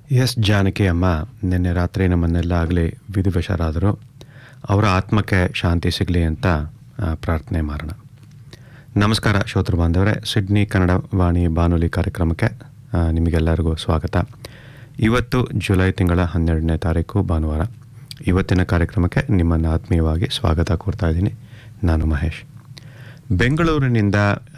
S Janaki ಅಮ್ಮ ನಿನ್ನೆ ರಾತ್ರಿ ನಮ್ಮನ್ನೆಲ್ಲ ಆಗಲಿ ವಿಧಿವಶರಾದರು ಅವರ ಆತ್ಮಕ್ಕೆ ಶಾಂತಿ ಸಿಗಲಿ ಅಂತ ಆ, ಪ್ರಾರ್ಥನೆ ಮಾಡೋಣ ನಮಸ್ಕಾರ ಶ್ರೋತೃ ಬಾಂಧವರೇ ಸಿಡ್ನಿ ಕನ್ನಡ ವಾಣಿ ಬಾನುಲಿ ಕಾರ್ಯಕ್ರಮಕ್ಕೆ ಆ, ನಿಮಗೆಲ್ಲರಿಗೂ ಸ್ವಾಗತ ಇವತ್ತು ಜುಲೈ ತಿಂಗಳ ಹನ್ನೆರಡನೇ ತಾರೀಕು ಭಾನುವಾರ ಇವತ್ತಿನ ಕಾರ್ಯಕ್ರಮಕ್ಕೆ ನಿಮ್ಮನ್ನು ಆತ್ಮೀಯವಾಗಿ ಸ್ವಾಗತ ಕೋರ್ತಾ ಇದ್ದೀನಿ ನಾನು ಮಹೇಶ್ ಬೆಂಗಳೂರಿನಿಂದ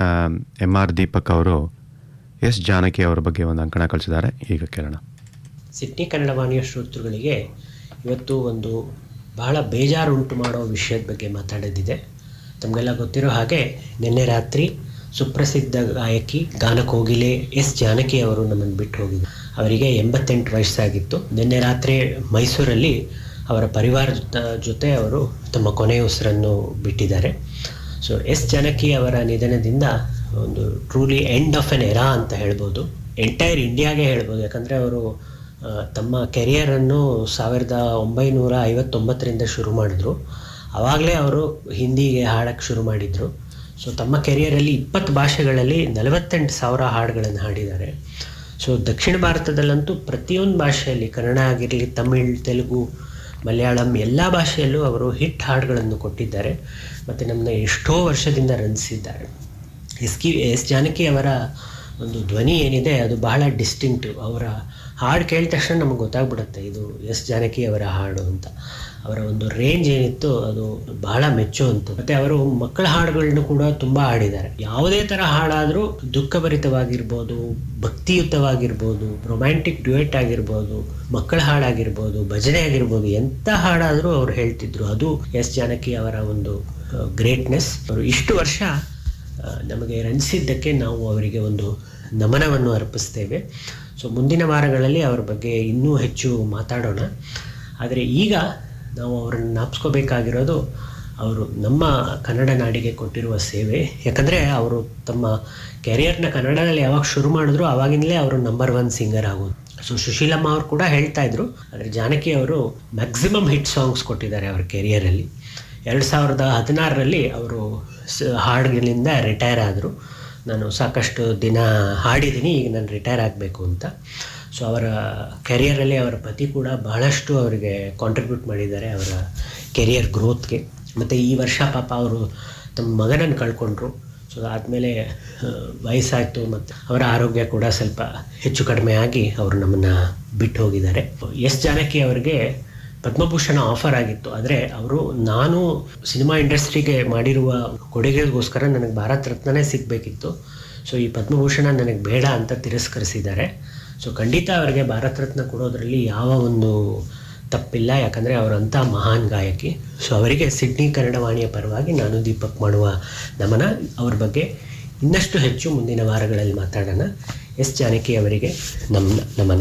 ಎಮ್ ಆರ್ ದೀಪಕ್ ಅವರು ಎಸ್ ಜಾನಕಿ ಅವರ ಬಗ್ಗೆ ಒಂದು ಅಂಕಣ ಕಳಿಸಿದ್ದಾರೆ ಈಗ ಕೇಳೋಣ ಸಿಡ್ನಿ ಕನ್ನಡ ವಾಣಿಯ ಶ್ರೋತೃಗಳಿಗೆ ಇವತ್ತು ಒಂದು ಬಹಳ ಬೇಜಾರು ಉಂಟು ಮಾಡೋ ವಿಷಯದ ಬಗ್ಗೆ ಮಾತಾಡೋದಿದೆ ತಮಗೆಲ್ಲ ಗೊತ್ತಿರೋ ಹಾಗೆ ನಿನ್ನೆ ರಾತ್ರಿ ಸುಪ್ರಸಿದ್ಧ ಗಾಯಕಿ ಗಾನಕೋಗಿಲೆ ಎಸ್ ಜಾನಕಿ ಅವರು ನಮ್ಮನ್ನು ಬಿಟ್ಟು ಹೋಗಿದ್ರು ಅವರಿಗೆ ಎಂಬತ್ತೆಂಟು ವಯಸ್ಸಾಗಿತ್ತು ನಿನ್ನೆ ರಾತ್ರಿ ಮೈಸೂರಲ್ಲಿ ಅವರ ಪರಿವಾರದ ಜೊತೆ- ಜೊತೆ ಅವರು ತಮ್ಮ ಕೊನೆಯ ಉಸಿರನ್ನು ಬಿಟ್ಟಿದ್ದಾರೆ ಸೊ ಎಸ್ ಜಾನಕಿ ಅವರ ನಿಧನದಿಂದ ಒಂದು truly end of an era ಅಂತ ಹೇಳ್ಬೋದು ಎಂಟೈರ್ ಇಂಡಿಯಾಗೆ ಹೇಳ್ಬೋದು ಯಾಕಂದರೆ ಅವರು ಆ, ತಮ್ಮ ಕೆರಿಯರನ್ನು ಸಾವಿರದ ಒಂಬೈನೂರ ಐವತ್ತೊಂಬತ್ತರಿಂದ ಶುರು ಮಾಡಿದ್ರು ಆವಾಗಲೇ ಅವರು ಹಿಂದಿಗೆ ಹಾಡಕ್ಕೆ ಶುರು ಮಾಡಿದರು ಸೊ ತಮ್ಮ ಕೆರಿಯರಲ್ಲಿ ಇಪ್ಪತ್ತು ಭಾಷೆಗಳಲ್ಲಿ ನಲವತ್ತೆಂಟು ಸಾವಿರ ಹಾಡುಗಳನ್ನು ಹಾಡಿದ್ದಾರೆ ಸೊ ದಕ್ಷಿಣ ಭಾರತದಲ್ಲಂತೂ ಪ್ರತಿಯೊಂದು ಭಾಷೆಯಲ್ಲಿ ಕನ್ನಡ ಆಗಿರಲಿ ತಮಿಳ್ ತೆಲುಗು ಮಲಯಾಳಂ ಎಲ್ಲ ಭಾಷೆಯಲ್ಲೂ ಅವರು ಹಿಟ್ ಹಾಡುಗಳನ್ನು ಕೊಟ್ಟಿದ್ದಾರೆ ಮತ್ತು ನಮ್ಮನ್ನ ಎಷ್ಟೋ ವರ್ಷದಿಂದ ರಂಜಿಸಿದ್ದಾರೆ ಎಸ್ ಕಿ ಎಸ್ ಜಾನಕಿ ಅವರ ಒಂದು ಧ್ವನಿ ಏನಿದೆ ಅದು ಬಹಳ ಡಿಸ್ಟಿಂಕ್ಟಿವ್ ಅವರ ಹಾಡು ಕೇಳಿದ ತಕ್ಷಣ ನಮಗೆ ಗೊತ್ತಾಗ್ಬಿಡುತ್ತೆ ಇದು ಎಸ್ ಜಾನಕಿ ಅವರ ಹಾಡು ಅಂತ ಅವರ ಒಂದು ರೇಂಜ್ ಏನಿತ್ತು ಅದು ಬಹಳ ಮೆಚ್ಚುವಂಥದ್ದು ಮತ್ತು ಅವರು ಮಕ್ಕಳ ಹಾಡುಗಳನ್ನು ಕೂಡ ತುಂಬ ಹಾಡಿದ್ದಾರೆ ಯಾವುದೇ ಥರ ಹಾಡಾದರೂ ದುಃಖಭರಿತವಾಗಿರ್ಬೋದು ಭಕ್ತಿಯುತವಾಗಿರ್ಬೋದು ರೊಮ್ಯಾಂಟಿಕ್ ಡ್ಯುಯೆಟ್ ಆಗಿರ್ಬೋದು ಮಕ್ಕಳ ಹಾಡಾಗಿರ್ಬೋದು ಭಜನೆ ಆಗಿರ್ಬೋದು ಎಂಥ ಹಾಡಾದರೂ ಅವ್ರು ಹೇಳ್ತಿದ್ರು ಅದು ಎಸ್ ಜಾನಕಿ ಅವರ ಒಂದು ಗ್ರೇಟ್ನೆಸ್ ಅವರು ಇಷ್ಟು ವರ್ಷ ಆ, ನಮಗೆ ರಂಜಿಸಿದ್ದಕ್ಕೆ ನಾವು ಅವರಿಗೆ ಒಂದು ನಮನವನ್ನು ಅರ್ಪಿಸ್ತೇವೆ ಸೊ ಮುಂದಿನ ವಾರಗಳಲ್ಲಿ ಅವರ ಬಗ್ಗೆ ಇನ್ನೂ ಹೆಚ್ಚು ಮಾತಾಡೋಣ ಆದರೆ ಈಗ ನಾವು ಅವರನ್ನು ಜ್ಞಾಪಿಸ್ಕೋಬೇಕಾಗಿರೋದು ಅವರು ನಮ್ಮ ಕನ್ನಡ ನಾಡಿಗೆ ಕೊಟ್ಟಿರುವ ಸೇವೆ ಯಾಕಂದರೆ ಅವರು ತಮ್ಮ ಕೆರಿಯರ್ನ ಕನ್ನಡದಲ್ಲಿ ಯಾವಾಗ ಶುರು ಮಾಡಿದ್ರು ಆವಾಗಿಂದಲೇ ಅವರು ನಂಬರ್ ಒನ್ ಸಿಂಗರ್ ಆಗೋದು ಸೊ ಸುಶೀಲಮ್ಮ ಅವರು ಕೂಡ ಹೇಳ್ತಾ ಇದ್ರು ಆದರೆ ಜಾನಕಿ ಅವರು ಮ್ಯಾಕ್ಸಿಮಮ್ ಹಿಟ್ ಸಾಂಗ್ಸ್ ಕೊಟ್ಟಿದ್ದಾರೆ ಅವರ ಕೆರಿಯರಲ್ಲಿ ಎರಡು ಸಾವಿರದ ಹದಿನಾರರಲ್ಲಿ ಅವರು ಸ ಹಾಡುಗಳಿಂದ ರಿಟೈರ್ ಆದರು ನಾನು ಸಾಕಷ್ಟು ದಿನ ಹಾಡಿದ್ದೀನಿ ಈಗ ನಾನು ರಿಟೈರ್ ಆಗಬೇಕು ಅಂತ ಸೊ ಅವರ ಕೆರಿಯರಲ್ಲಿ ಅವರ ಪತಿ ಕೂಡ ಬಹಳಷ್ಟು ಅವರಿಗೆ ಕಾಂಟ್ರಿಬ್ಯೂಟ್ ಮಾಡಿದ್ದಾರೆ ಅವರ ಕೆರಿಯರ್ ಗ್ರೋತ್ಗೆ ಮತ್ತು ಈ ವರ್ಷ ಪಾಪ ಅವರು ತಮ್ಮ ಮಗನನ್ನು ಕಳ್ಕೊಂಡ್ರು ಸೊ ಆದಮೇಲೆ ವಯಸ್ಸಾಯಿತು ಮತ್ತು ಅವರ ಆರೋಗ್ಯ ಕೂಡ ಸ್ವಲ್ಪ ಹೆಚ್ಚು ಕಡಿಮೆ ಆಗಿ ಅವರು ನಮ್ಮನ್ನು ಬಿಟ್ಟು ಹೋಗಿದ್ದಾರೆ ಎಸ್ ಜಾನಕಿ ಅವರಿಗೆ ಪದ್ಮಭೂಷಣ ಆಫರ್ ಆಗಿತ್ತು ಆದರೆ ಅವರು ನಾನು ಸಿನಿಮಾ ಇಂಡಸ್ಟ್ರಿಗೆ ಮಾಡಿರುವ ಕೊಡುಗೆಗೋಸ್ಕರ ನನಗೆ ಭಾರತ ರತ್ನನೇ ಸಿಗಬೇಕಿತ್ತು ಸೊ ಈ ಪದ್ಮಭೂಷಣ ನನಗೆ ಬೇಡ ಅಂತ ತಿರಸ್ಕರಿಸಿದ್ದಾರೆ ಸೊ ಖಂಡಿತ ಅವರಿಗೆ ಭಾರತ ರತ್ನ ಕೊಡೋದ್ರಲ್ಲಿ ಯಾವ ಒಂದು ತಪ್ಪಿಲ್ಲ ಯಾಕಂದರೆ ಅವರಂಥ ಮಹಾನ್ ಗಾಯಕಿ ಸೊ ಅವರಿಗೆ ಸಿಡ್ನಿ ಕನ್ನಡ ವಾಣಿಯ ಪರವಾಗಿ ನಾನು ದೀಪಕ್ ಮಾಡುವ ನಮನ ಅವ್ರ ಬಗ್ಗೆ ಇನ್ನಷ್ಟು ಹೆಚ್ಚು ಮುಂದಿನ ವಾರಗಳಲ್ಲಿ ಮಾತಾಡೋಣ ಎಸ್ ಜಾನಕಿ ಅವರಿಗೆ ನಮ್ಮ ನಮನ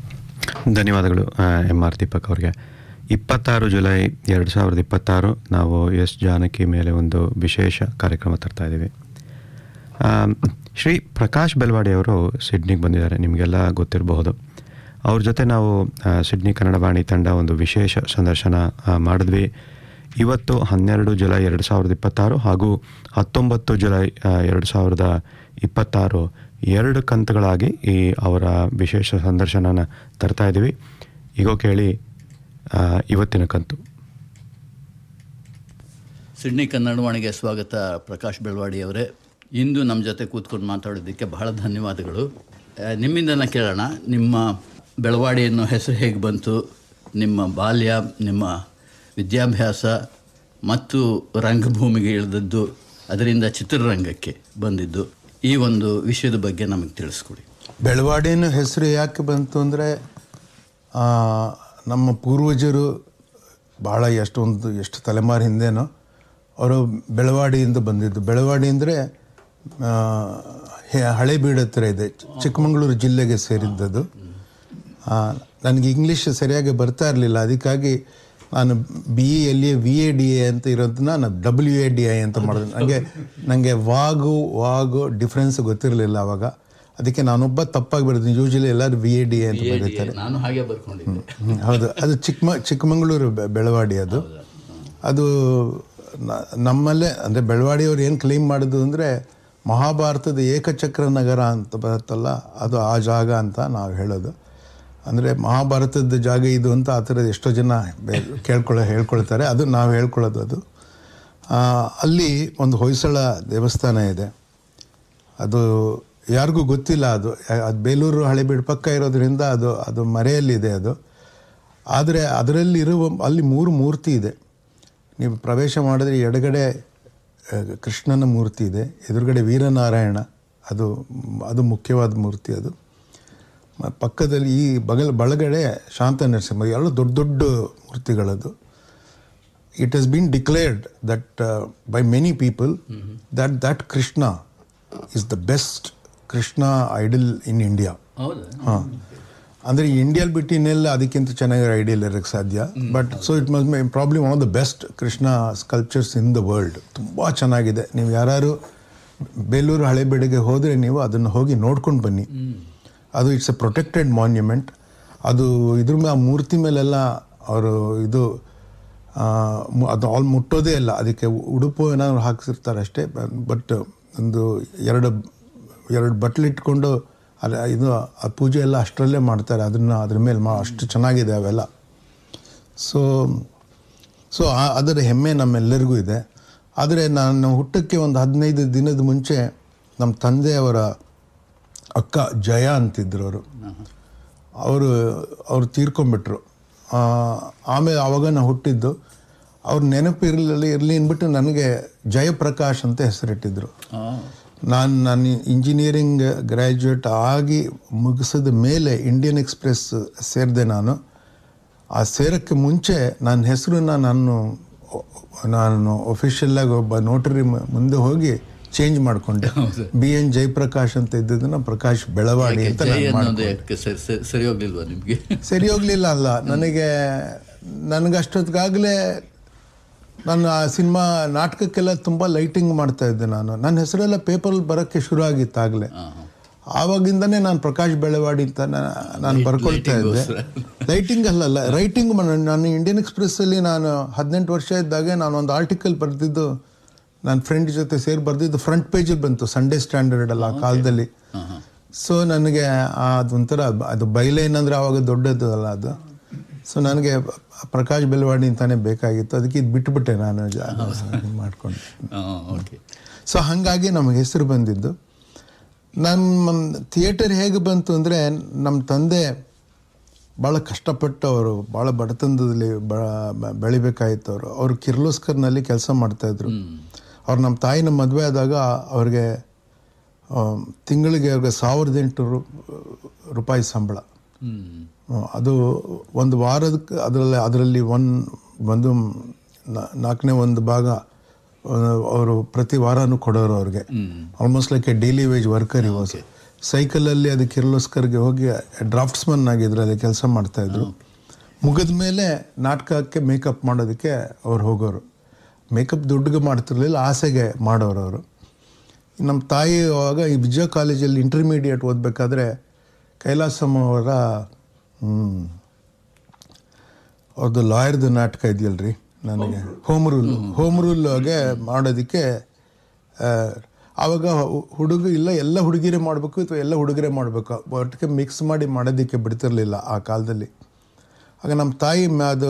ಧನ್ಯವಾದಗಳು ಎಮ್ ಆರ್ ದೀಪಕ್ ಅವರಿಗೆ ಇಪ್ಪತ್ತಾರು ಜುಲೈ ಎರಡು ಸಾವಿರದ ಇಪ್ಪತ್ತಾರು ನಾವು ಎಸ್ ಜಾನಕಿ ಮೇಲೆ ಒಂದು ವಿಶೇಷ ಕಾರ್ಯಕ್ರಮ ತರ್ತಾ ಇದ್ದೀವಿ ಆ, ಶ್ರೀ ಪ್ರಕಾಶ್ ಬೆಲ್ವಾಡಿ ಅವರು ಸಿಡ್ನಿಗೆ ಬಂದಿದ್ದಾರೆ ನಿಮಗೆಲ್ಲ ಗೊತ್ತಿರಬಹುದು ಅವ್ರ ಜೊತೆ ನಾವು ಆ, ಸಿಡ್ನಿ ಕನ್ನಡ ವಾಣಿ ತಂಡ ಒಂದು ವಿಶೇಷ ಸಂದರ್ಶನ ಆ, ಮಾಡಿದ್ವಿ ಇವತ್ತು ಹನ್ನೆರಡು ಜುಲೈ ಎರಡು ಸಾವಿರದ ಇಪ್ಪತ್ತಾರು ಹಾಗೂ ಹತ್ತೊಂಬತ್ತು ಜುಲೈ ಆ, ಎರಡು ಸಾವಿರದ ಇಪ್ಪತ್ತಾರು ಎರಡು ಕಂತುಗಳಾಗಿ ಈ ಅವರ ವಿಶೇಷ ಸಂದರ್ಶನನ ತರ್ತಾ ಇದ್ದೀವಿ ಈಗ ಕೇಳಿ ಆ, ಇವತ್ತಿನ ಕಂತು ಸಿಡ್ನಿ ಕನ್ನಡವಾಣಿಗೆ ಸ್ವಾಗತ ಪ್ರಕಾಶ್ ಬೆಳವಾಡಿ ಅವರೇ ಇಂದು ನಮ್ಮ ಜೊತೆ ಕೂತ್ಕೊಂಡು ಮಾತಾಡೋದಕ್ಕೆ ಬಹಳ ಧನ್ಯವಾದಗಳು ಆ, ನಿಮ್ಮಿಂದನೇ ಕೇಳೋಣ ನಿಮ್ಮ ಬೆಳವಾಡಿ ಅನ್ನೋ ಹೆಸರು ಹೇಗೆ ಬಂತು ನಿಮ್ಮ ಬಾಲ್ಯ ನಿಮ್ಮ ವಿದ್ಯಾಭ್ಯಾಸ ಮತ್ತು ರಂಗಭೂಮಿಗೆ ಇಳಿದದ್ದು ಅದರಿಂದ ಚಿತ್ರರಂಗಕ್ಕೆ ಬಂದಿದ್ದು ಈ ಒಂದು ವಿಷಯದ ಬಗ್ಗೆ ನಮಗೆ ತಿಳಿಸ್ಕೊಡಿ ಬೆಳವಾಡಿನ ಹೆಸರು ಯಾಕೆ ಬಂತು ಅಂದರೆ ನಮ್ಮ ಪೂರ್ವಜರು ಭಾಳ ಎಷ್ಟೊಂದು ಎಷ್ಟು ತಲೆಮಾರು ಹಿಂದೆನೋ ಅವರು ಬೆಳವಾಡಿಯಿಂದ ಬಂದಿದ್ದು ಬೆಳವಾಡಿ ಅಂದರೆ ಹಳೇಬೀಡು ಹತ್ರ ಇದೆ ಚಿ- ಚಿಕ್ಕಮಗಳೂರು ಜಿಲ್ಲೆಗೆ ಸೇರಿದ್ದದು ಆ, ನನಗೆ ಇಂಗ್ಲೀಷ್ ಸರಿಯಾಗಿ ಬರ್ತಾ ಇರಲಿಲ್ಲ ಅದಕ್ಕಾಗಿ ನಾನು B A L A V A D A ಅಂತ ಇರೋದನ್ನ ನಾನು ಡಬ್ಲ್ಯೂ ಎ ಡಿ ಐ ಅಂತ ಮಾಡಿದೆ ನನಗೆ ನನಗೆ ವಾಗು ವಾಗು ಡಿಫ್ರೆನ್ಸ್ ಗೊತ್ತಿರಲಿಲ್ಲ ಅವಾಗ ಅದಕ್ಕೆ ನಾನೊಬ್ಬ ತಪ್ಪಾಗಿ ಬರೆದಿದ್ದೀನಿ ಯೂಶಲಿ ಎಲ್ಲರೂ ವಿ ಎ ಡಿ ಎ ಅಂತ ಬರೀತಾರೆ ನಾನು ಹಾಗೆ ಬರ್ಕೊಂಡಿದ್ದೆ ಹ್ಮ್, ಹೌದು ಅದು ಚಿಕ್ಕಮ ಚಿಕ್ಕಮಗಳೂರು ಬೆ- ಬೆಳವಾಡಿ ಅದು ಅದು ನ- ನಮ್ಮಲ್ಲೇ ಅಂದರೆ ಬೆಳವಾಡಿಯವ್ರು ಏನು ಕ್ಲೈಮ್ ಮಾಡೋದು ಅಂದರೆ ಮಹಾಭಾರತದ ಏಕಚಕ್ರ ನಗರ ಅಂತ ಬರುತ್ತಲ್ಲ ಅದು ಆ ಜಾಗ ಅಂತ ನಾವು ಹೇಳೋದು ಅಂದರೆ ಮಹಾಭಾರತದ ಜಾಗ ಇದು ಅಂತ ಆ ಥರದ ಎಷ್ಟೋ ಜನ ಬೆ- ಕೇಳ್ಕೊಳ್ಳೋ ಹೇಳ್ಕೊಳ್ತಾರೆ ಅದು ನಾವು ಹೇಳ್ಕೊಳ್ಳೋದು ಅದು ಆ, ಅಲ್ಲಿ ಒಂದು ಹೊಯ್ಸಳ ದೇವಸ್ಥಾನ ಇದೆ ಅದು ಯಾರಿಗೂ ಗೊತ್ತಿಲ್ಲ ಅದು ಯಾ- ಅದು ಬೇಲೂರು ಹಳೆಬೀಡು ಪಕ್ಕ ಇರೋದ್ರಿಂದ ಅದು ಅದು ಮರೆಯಲ್ಲಿದೆ ಅದು ಆದರೆ ಅದರಲ್ಲಿ ಇರುವ ಅಲ್ಲಿ ಮೂರು ಮೂರ್ತಿ ಇದೆ ನೀವು ಪ್ರವೇಶ ಮಾಡಿದ್ರೆ ಎಡಗಡೆ ಆ, ಕೃಷ್ಣನ ಮೂರ್ತಿ ಇದೆ ಎದುರುಗಡೆ ವೀರನಾರಾಯಣ ಅದು ಅದು ಮುಖ್ಯವಾದ ಮೂರ್ತಿ ಅದು ಮ- ಪಕ್ಕದಲ್ಲಿ ಈ ಬಗಲ್ ಬಳಗಡೆ ಶಾಂತ ನರಸಿಂಹ ಎರಡು ದೊಡ್ಡ ದೊಡ್ಡ ಮೂರ್ತಿಗಳದು it has been declared that uh, by many people that that krishna is the best krishna idol in india ಹೌದಾ ಹಾಂ ಅಂದರೆ ಇಂಡಿಯಲ್ಲಿ ಬಿಟ್ಟು ಇನ್ನೆಲ್ಲ ಅದಕ್ಕಿಂತ ಚೆನ್ನಾಗಿ ಐಡಿಯಲ್ ಇರೋಕ್ಕೆ ಸಾಧ್ಯ but so it must may problem one of the best Krishna sculptures in the world ತುಂಬ ಚೆನ್ನಾಗಿದೆ ನೀವು ಯಾರು ಬೇಲೂರು ಹಳೆಬೀಡಿಗೆ ಹೋದರೆ ನೀವು ಅದನ್ನು ಹೋಗಿ ನೋಡ್ಕೊಂಡು ಬನ್ನಿ ಅದು ಇಟ್ಸ್ ಎ ಪ್ರೊಟೆಕ್ಟೆಡ್ ಮಾನ್ಯುಮೆಂಟ್ ಅದು ಇದ್ರ ಮೇಲೆ ಆ ಮೂರ್ತಿ ಮೇಲೆಲ್ಲ ಅವರು ಇದು ಆ, ಮು- ಅದು ಆಲ್ ಮುಟ್ಟೋದೇ ಇಲ್ಲ ಅದಕ್ಕೆ ಉಡುಪು ಏನಾದ್ರು ಹಾಕಿಸಿರ್ತಾರೆ ಅಷ್ಟೇ ಬಟ್ ಒಂದು ಎರಡು ಎರಡು ಬಟ್ಲು ಇಟ್ಕೊಂಡು ಅಲ್ಲ ಇದು ಆ ಪೂಜೆ ಎಲ್ಲ ಅಷ್ಟರಲ್ಲೇ ಮಾಡ್ತಾರೆ ಅದನ್ನು ಅದ್ರ ಮೇಲೆ ಮಾ ಅಷ್ಟು ಚೆನ್ನಾಗಿದೆ ಅವೆಲ್ಲ ಸೊ ಸೊ ಅದರ ಹೆಮ್ಮೆ ನಮ್ಮೆಲ್ಲರಿಗೂ ಇದೆ ಆದರೆ ನಾನು ಹುಟ್ಟಕ್ಕೆ ಒಂದು ಹದಿನೈದು ದಿನದ ಮುಂಚೆ ನಮ್ಮ ತಂದೆಯವರ ಅಕ್ಕ ಜಯ ಅಂತಿದ್ರು ಅವರು ಅವರು ಅವ್ರು ತೀರ್ಕೊಂಬಿಟ್ರು ಆ, ಆಮೇಲೆ ಆವಾಗ ನಾನು ಹುಟ್ಟಿದ್ದು ಅವ್ರ ನೆನಪು ಇರಲಿಲ್ಲ ಇರಲಿ ಅಂದ್ಬಿಟ್ಟು ನನಗೆ ಜಯಪ್ರಕಾಶ್ ಅಂತ ಹೆಸರಿಟ್ಟಿದ್ರು ನಾನು ನಾನು ಇಂಜಿನಿಯರಿಂಗ್ ಗ್ರ್ಯಾಜುಯೇಟ್ ಆಗಿ ಮುಗಿಸಿದ ಮೇಲೆ ಇಂಡಿಯನ್ ಎಕ್ಸ್ಪ್ರೆಸ್ ಸೇರಿದೆ ನಾನು ಆ ಸೇರೋಕ್ಕೆ ಮುಂಚೆ ನನ್ನ ಹೆಸರನ್ನ ನಾನು ನಾನು ಒಫಿಷಿಯಲ್ಲಾಗಿ ಒಬ್ಬ ನೋಟರಿ ಮುಂದೆ ಹೋಗಿ ಚೇಂಜ್ ಮಾಡಿಕೊಂಡೆ ಬಿ ಎನ್ ಜಯಪ್ರಕಾಶ್ ಅಂತ ಇದ್ದಿದ್ದನ್ನ ಪ್ರಕಾಶ್ ಬೆಳವಾಡಿ ಅಂತ ಜೈ ನಾನು ಅನ್ನೋದು ಮಾಡ್ಕೊಂಡೆ. ಯಾಕೆ ಸರಿ ಸರಿ- ಸರಿ ಹೋಗ್ಲಿಲ್ವಾ ನಿಮಗೆ ಸರಿ ಹೋಗ್ಲಿಲ್ಲ ಅಲ್ಲ ನನಗೆ ನನಗೆ ಅಷ್ಟೊತ್ತಿಗಾಗಲೇ ನಾನು ಆ ಸಿನಿಮಾ ನಾಟಕಕ್ಕೆಲ್ಲ ತುಂಬ ಲೈಟಿಂಗ್ ಮಾಡ್ತಾ ಇದ್ದೆ ನಾನು ನನ್ನ ಹೆಸರೆಲ್ಲ ಪೇಪರಲ್ಲಿ ಬರೋಕ್ಕೆ ಶುರು ಆಗಿತ್ತು ಆಗಲೇ ಆವಾಗಿಂದನೇ ನಾನು ಪ್ರಕಾಶ್ ಬೆಳವಾಡಿ ಅಂತ ನಾ- ನಾನು ಬರ್ಕೊಳ್ತಾ ಇದ್ದೆ ಲೈಟಿಂಗ್ ಅಲ್ಲಲ್ಲ ರೈಟಿಂಗ್ ನಾನು ಇಂಡಿಯನ್ ಎಕ್ಸ್ಪ್ರೆಸ್ಸಲ್ಲಿ ನಾನು ಹದಿನೆಂಟು ವರ್ಷ ಇದ್ದಾಗೆ ನಾನು ಒಂದು ಆರ್ಟಿಕಲ್ ಬರೆದಿದ್ದು ನನ್ನ ಫ್ರೆಂಡ್ ಜೊತೆ ಸೇರಿ ಬರೆದಿದ್ದು ಫ್ರಂಟ್ ಪೇಜಲ್ಲಿ ಬಂತು ಸಂಡೇ ಸ್ಟ್ಯಾಂಡರ್ಡ್ ಅಲ್ಲ ಆ ಕಾಲದಲ್ಲಿ ಸೊ ನನಗೆ ಆ ಅದೊಂಥರ ಬ- ಅದು ಬೈಲೈನ್ ಅಂದರೆ ಆವಾಗ ದೊಡ್ಡದು ಅಲ್ಲ ಅದು ಸೊ ನನಗೆ ಪ್ರಕಾಶ್ ಬೆಳವಾಡಿ ಅಂತಾನೆ ಬೇಕಾಗಿತ್ತು ಅದಕ್ಕೆ ಇದು ಬಿಟ್ಬಿಟ್ಟೆ ನಾನು ಜಾ- ಮಾಡ್ಕೊಂಡು ಓಕೆ ಸೊ ಹಾಗಾಗಿ ನಮಗೆ ಹೆಸರು ಬಂದಿದ್ದು ನಮ್ಮ ಥಿಯೇಟರ್ ಹೇಗೆ ಬಂತು ಅಂದರೆ ನಮ್ಮ ತಂದೆ ಭಾಳ ಕಷ್ಟಪಟ್ಟು ಅವರು ಭಾಳ ಬಡತನದಲ್ಲಿ ಬ ಬ- ಬೆಳಿಬೇಕಾಗಿತ್ತು ಅವರು ಅವರು ಕಿರ್ಲೋಸ್ಕರ್ನಲ್ಲಿ ಕೆಲಸ ಮಾಡ್ತಾಯಿದ್ರು ಅವ್ರು ನಮ್ಮ ತಾಯಿನ ಮದುವೆ ಆದಾಗ ಅವ್ರಿಗೆ ಆಮ್, ತಿಂಗಳಿಗೆ ಅವ್ರಿಗೆ ಸಾವಿರದ ಎಂಟು ರು- ರೂಪಾಯಿ ಸಂಬಳ ಹ್ಮ್ ಹ್ಮ್, ಅದು ಒಂದು ವಾರದಕ್ಕೆ ಅದರಲ್ಲಿ ಅದರಲ್ಲಿ ಒನ್ ಒಂದು ನಾ- ನಾಲ್ಕನೇ ಒಂದು ಭಾಗ ಅವರು ಪ್ರತಿ ವಾರನೂ ಕೊಡೋರು ಅವ್ರಿಗೆ almost like a daily wage worker he was ಸೈಕಲಲ್ಲಿ ಅದು ಕಿರ್ಲೋಸ್ಕರ್ಗೆ ಹೋಗಿ ಡ್ರಾಫ್ಟ್ಸ್ಮನ್ ಆಗಿದ್ರು ಅಲ್ಲಿ ಕೆಲಸ ಮಾಡ್ತಾಯಿದ್ರು ಮುಗಿದ ಮೇಲೆ ನಾಟಕಕ್ಕೆ ಮೇಕಪ್ ಮಾಡೋದಕ್ಕೆ ಅವ್ರು ಹೋಗೋರು ಮೇಕಪ್ ದುಡ್ಡಿಗೆ ಮಾಡ್ತಿರ್ಲಿಲ್ಲ ಆಸೆಗೆ ಮಾಡೋರು ಅವರು ನಮ್ಮ ತಾಯಿ ಅವಾಗ ಈ ವಿಜಯ ಕಾಲೇಜಲ್ಲಿ ಇಂಟರ್ಮೀಡಿಯೇಟ್ ಓದಬೇಕಾದ್ರೆ ಕೈಲಾಸಮ್ಮ ಅವರ ಹ್ಮ್, ಅವ್ರದ್ದು ಲಾಯರ್ದು ನಾಟಕ ಇದೆಯಲ್ರಿ ನನಗೆ ಹೋಮ್ ರೂಲ್ ಹೋಮ್ ರೂಲ್ಗೆ ಮಾಡೋದಕ್ಕೆ ಆ, ಆವಾಗ ಹು- ಹುಡುಗ ಇಲ್ಲ ಎಲ್ಲ ಹುಡುಗಿರೇ ಮಾಡಬೇಕು ಅಥವಾ ಎಲ್ಲ ಹುಡುಗರೇ ಮಾಡಬೇಕು ಒಟ್ಟಿಗೆ ಮಿಕ್ಸ್ ಮಾಡಿ ಮಾಡೋದಕ್ಕೆ ಬಿಡ್ತಿರ್ಲಿಲ್ಲ ಆ ಕಾಲದಲ್ಲಿ ಆಗ ನಮ್ಮ ತಾಯಿ ಮ- ಅದು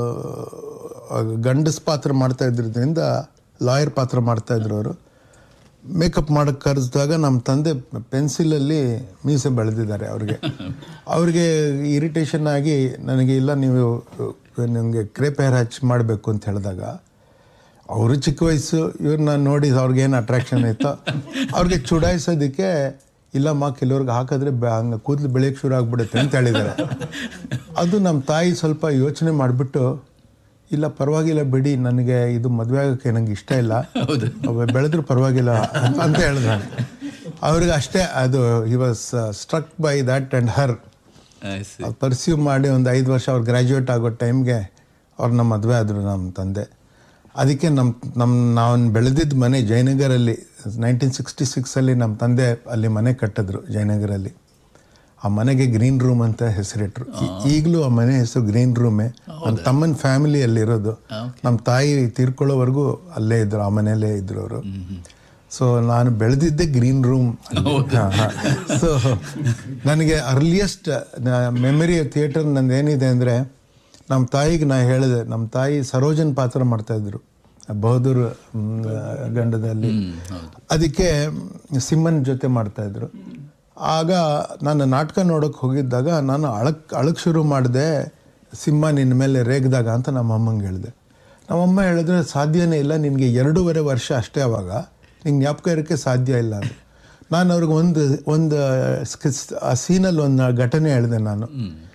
ಆ, ಗಂಡಸ್ ಪಾತ್ರ ಮಾಡ್ತಾ ಇದ್ರಿಂದ ಲಾಯರ್ ಪಾತ್ರ ಮಾಡ್ತಾ ಇದ್ರು ಅವರು ಮೇಕಪ್ ಮಾಡೋಕ್ಕೆ ಕರೆಸಿದಾಗ ನಮ್ಮ ತಂದೆ ಪೆನ್ಸಿಲಲ್ಲಿ ಮೀಸೆ ಬೆಳೆದಿದ್ದಾರೆ ಅವ್ರಿಗೆ ಅವ್ರಿಗೆ ಇರಿಟೇಷನ್ ಆಗಿ ನನಗೆ ಇಲ್ಲ ನೀವು ನನಗೆ ಕ್ರೇಪ್ ಹೇರ್ ಹಚ್ ಮಾಡಬೇಕು ಅಂತ ಹೇಳಿದಾಗ ಅವರು ಚಿಕ್ಕ ವಯಸ್ಸು ಇವ್ರನ್ನ ನೋಡಿ ಅವ್ರಿಗೇನು ಅಟ್ರಾಕ್ಷನ್ ಇತ್ತು ಅವ್ರಿಗೆ ಚುಡಾಯಿಸೋದಕ್ಕೆ ಇಲ್ಲಮ್ಮ ಕೆಲವ್ರಿಗೆ ಹಾಕಿದ್ರೆ ಬ- ಹಂಗೆ ಕೂದಲು ಬೆಳೆಯೋಕ್ಕೆ ಶುರು ಆಗ್ಬಿಡುತ್ತೆ ಅಂತ ಹೇಳಿದ್ದಾರೆ ಅದು ನಮ್ಮ ತಾಯಿ ಸ್ವಲ್ಪ ಯೋಚನೆ ಮಾಡಿಬಿಟ್ಟು ಇಲ್ಲ ಪರವಾಗಿಲ್ಲ ಬಿಡಿ ನನಗೆ ಇದು ಮದುವೆ ಆಗೋಕ್ಕೆ ನನಗೆ ಇಷ್ಟ ಇಲ್ಲ ಅವ ಬೆಳೆದ್ರು ಪರವಾಗಿಲ್ಲ ಅಂತ ಹೇಳಿದ್ರು ಅವ್ರಿಗೆ ಅಷ್ಟೇ ಅದು he was struck by that and her ಆಯ್ತು ಪರ್ಸ್ಯೂ ಮಾಡಿ ಒಂದು ಐದು ವರ್ಷ ಅವ್ರು ಗ್ರ್ಯಾಜುಯೇಟ್ ಆಗೋ ಟೈಮ್ಗೆ ಅವ್ರು ನಮ್ಮ ಮದುವೆ ಆದರು ನಮ್ಮ ತಂದೆ ಅದಕ್ಕೆ ನಮ್ಮ ನಮ್ಮ ನಾವು ಬೆಳೆದಿದ್ದ ಮನೆ ಜಯನಗರಲ್ಲಿ ನೈನ್ಟೀನ್ ಸಿಕ್ಸ್ಟಿ ಸಿಕ್ಸಲ್ಲಿ ನಮ್ಮ ತಂದೆ ಅಲ್ಲಿ ಮನೆ ಕಟ್ಟಿದ್ರು ಜಯನಗರಲ್ಲಿ ಆ ಮನೆಗೆ ಗ್ರೀನ್ ರೂಮ್ ಅಂತ ಹೆಸರಿಟ್ರು ಈಗಲೂ ಆ ಮನೆ ಹೆಸರು ಗ್ರೀನ್ ರೂಮೇ ನಮ್ಮ ತಮ್ಮನ ಫ್ಯಾಮಿಲಿ ಅಲ್ಲಿರೋದು ನಮ್ಮ ತಾಯಿ ತೀರ್ಕೊಳ್ಳೋವರೆಗೂ ಅಲ್ಲೇ ಇದ್ರು ಆ ಮನೆಯಲ್ಲೇ ಇದ್ರು ಅವರು ಸೊ ನಾನು ಬೆಳೆದಿದ್ದೆ ಗ್ರೀನ್ ರೂಮ್ ಸೊ ನನಗೆ ಅರ್ಲಿಯೆಸ್ಟ್ ಮೆಮರಿ ಥಿಯೇಟರ್ ನಂದು ಏನಿದೆ ಅಂದರೆ ನಮ್ಮ ತಾಯಿಗೆ ನಾ ಹೇಳಿದೆ ನಮ್ಮ ತಾಯಿ ಸರೋಜನ್ ಪಾತ್ರ ಮಾಡ್ತಾಯಿದ್ರು ಬಹದ್ದೂರ್ ಮ್, ಗಂಡದಲ್ಲಿ ಅದಕ್ಕೆ ಸಿಮ್ಮನ್ ಜೊತೆ ಮಾಡ್ತಾಯಿದ್ರು ಆಗ ನಾನು ನಾಟಕ ನೋಡೋಕೆ ಹೋಗಿದ್ದಾಗ ನಾನು ಅಳಕ್ ಅಳಕ್ ಶುರು ಮಾಡಿದೆ ಸಿಂಹ ನಿನ್ನ ಮೇಲೆ ರೇಗ್ದಾಗ ಅಂತ ನಮ್ಮ ಅಮ್ಮಂಗೆ ಹೇಳಿದೆ ನಮ್ಮಮ್ಮ ಹೇಳಿದ್ರೆ ಸಾಧ್ಯನೇ ಇಲ್ಲ ನಿನಗೆ ಎರಡೂವರೆ ವರ್ಷ ಅಷ್ಟೇ ಅವಾಗ ನಿಂಗೆ ಜ್ಞಾಪಕ ಇರೋಕ್ಕೆ ಸಾಧ್ಯ ಇಲ್ಲ ಅಂತ ನಾನು ಅವ್ರಿಗೆ ಒಂದು ಒಂದು ಸ್ಕಿಸ್- ಆ ಸೀನಲ್ಲಿ ಒಂದು ಘಟನೆ ಹೇಳಿದೆ ನಾನು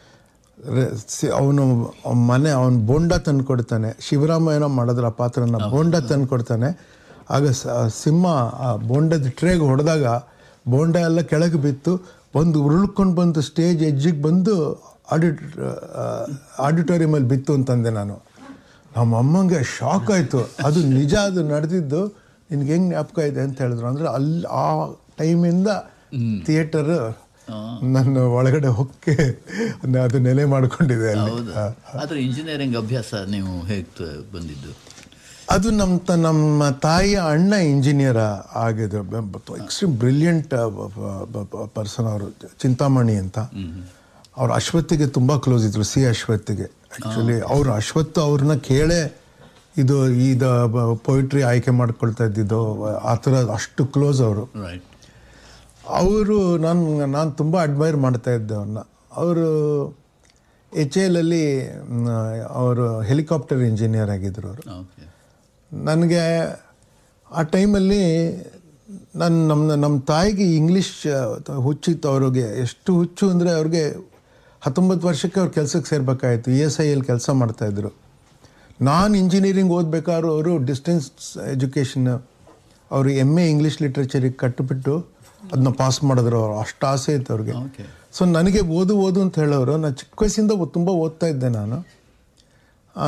ಅವನು ಮನೆ ಅವನು ಬೋಂಡ ತಂದು ಕೊಡ್ತಾನೆ ಶಿವರಾಮ ಏನೋ ಮಾಡಿದ್ರೆ ಆ ಪಾತ್ರನ ಬೋಂಡ ತಂದು ಕೊಡ್ತಾನೆ ಆಗ ಸ- ಸಿಂಹ ಆ ಬೋಂಡದ ಟ್ರೇಗೆ ಹೊಡೆದಾಗ ಬೋಂಡ ಎಲ್ಲ ಕೆಳಗೆ ಬಿತ್ತು ಒಂದು ಉರುಳ್ಕೊಂಡು ಬಂದು ಸ್ಟೇಜ್ ಎಜ್ಜಿಗೆ ಬಂದು ಆಡಿಟ್ ಆಡಿಟೋರಿಯಮಲ್ಲಿ ಬಿತ್ತು ಅಂತಂದೆ ನಾನು ನಮ್ಮ ಅಮ್ಮಂಗೆ ಶಾಕ್ ಆಯಿತು ಅದು ನಿಜ ಅದು ನಡೆದಿದ್ದು ನಿನ್ಗೆ ಹೆಂಗೆ ಜ್ಞಾಪಕ ಇದೆ ಅಂತ ಹೇಳಿದ್ರು ಅಂದರೆ ಅಲ್ಲಿ ಆ ಟೈಮಿಂದ ಥಿಯೇಟರ್ ನನ್ನ ಒಳಗಡೆ ಹೊಕ್ಕೆ ಅದು ನೆಲೆ ಮಾಡ್ಕೊಂಡಿದೆ ಅಲ್ಲಿ ಹೌದು ಆದರೆ ಇಂಜಿನಿಯರಿಂಗ್ ಅಭ್ಯಾಸ ನೀವು ಹೇಗೆ ಬಂದಿದ್ದು ಅದು ನಮ್ಮ ತ ನಮ್ಮ ತಾಯಿಯ ಅಣ್ಣ ಇಂಜಿನಿಯರ್ ಆಗಿದ್ರು ಎಕ್ಸ್ಟ್ರೀಮ್ ಬ್ರಿಲಿಯಂಟ್ ಪರ್ಸನ್ ಅವರು ಚಿಂತಾಮಣಿ ಅಂತ ಅವ್ರು ಅಶ್ವತ್ಥಿಗೆ ತುಂಬ ಕ್ಲೋಸ್ ಇದ್ರು ಸಿ ಅಶ್ವತ್ಥಿಗೆ ಆ್ಯಕ್ಚುಲಿ ಅವರು ಅಶ್ವತ್ಥ ಅವ್ರನ್ನ ಕೇಳೇ ಇದು ಇದು ಪೊಯಿಟ್ರಿ ಆಯ್ಕೆ ಮಾಡ್ಕೊಳ್ತಾ ಇದ್ದಿದ್ದು ಆ ಥರ ಅಷ್ಟು ಕ್ಲೋಸ್ ಅವರು ರೈಟ್ ಅವರು ನಾನು ನಾನು ತುಂಬ ಅಡ್ಮೈರ್ ಮಾಡ್ತಾ ಇದ್ದೆ ಅವ್ರನ್ನ ಅವರು ಎಚ್ ಎಲಲ್ಲಿ ಅವರು ಹೆಲಿಕಾಪ್ಟರ್ ಇಂಜಿನಿಯರ್ ಆಗಿದ್ದರು ಅವರು ಓಕೆ ನನಗೆ ಆ ಟೈಮಲ್ಲಿ ನನ್ನ ನಮ್ಮ ನಮ್ಮ ತಾಯಿಗೆ ಇಂಗ್ಲೀಷ್ ಹುಚ್ಚಿತ್ತು ಅವ್ರಿಗೆ ಎಷ್ಟು ಹುಚ್ಚು ಅಂದರೆ ಅವ್ರಿಗೆ ಹತ್ತೊಂಬತ್ತು ವರ್ಷಕ್ಕೆ ಅವ್ರು ಕೆಲಸಕ್ಕೆ ಸೇರ್ಬೇಕಾಯಿತು ಇ ಎಸ್ ಐ ಎಲ್ಲಿ ಕೆಲಸ ಮಾಡ್ತಾಯಿದ್ರು ನಾನು ಇಂಜಿನಿಯರಿಂಗ್ ಓದಬೇಕಾದ್ರೂ ಅವರು ಡಿಸ್ಟೆನ್ಸ್ ಎಜುಕೇಷನ್ ಅವರು ಎಮ್ ಎ ಇಂಗ್ಲೀಷ್ ಲಿಟ್ರೇಚರಿಗೆ ಕಟ್ಟಿಬಿಟ್ಟು ಅದನ್ನ ಪಾಸ್ ಮಾಡಿದ್ರು ಅವ್ರು ಅಷ್ಟು ಆಸೆ ಇತ್ತು ಅವ್ರಿಗೆ ಓಕೆ ಸೊ ನನಗೆ ಓದು ಓದು ಅಂತ ಹೇಳೋರು ನಾನು ಚಿಕ್ಕ ವಯಸ್ಸಿಂದ ತುಂಬ ಓದ್ತಾ ಇದ್ದೆ ನಾನು ಆ,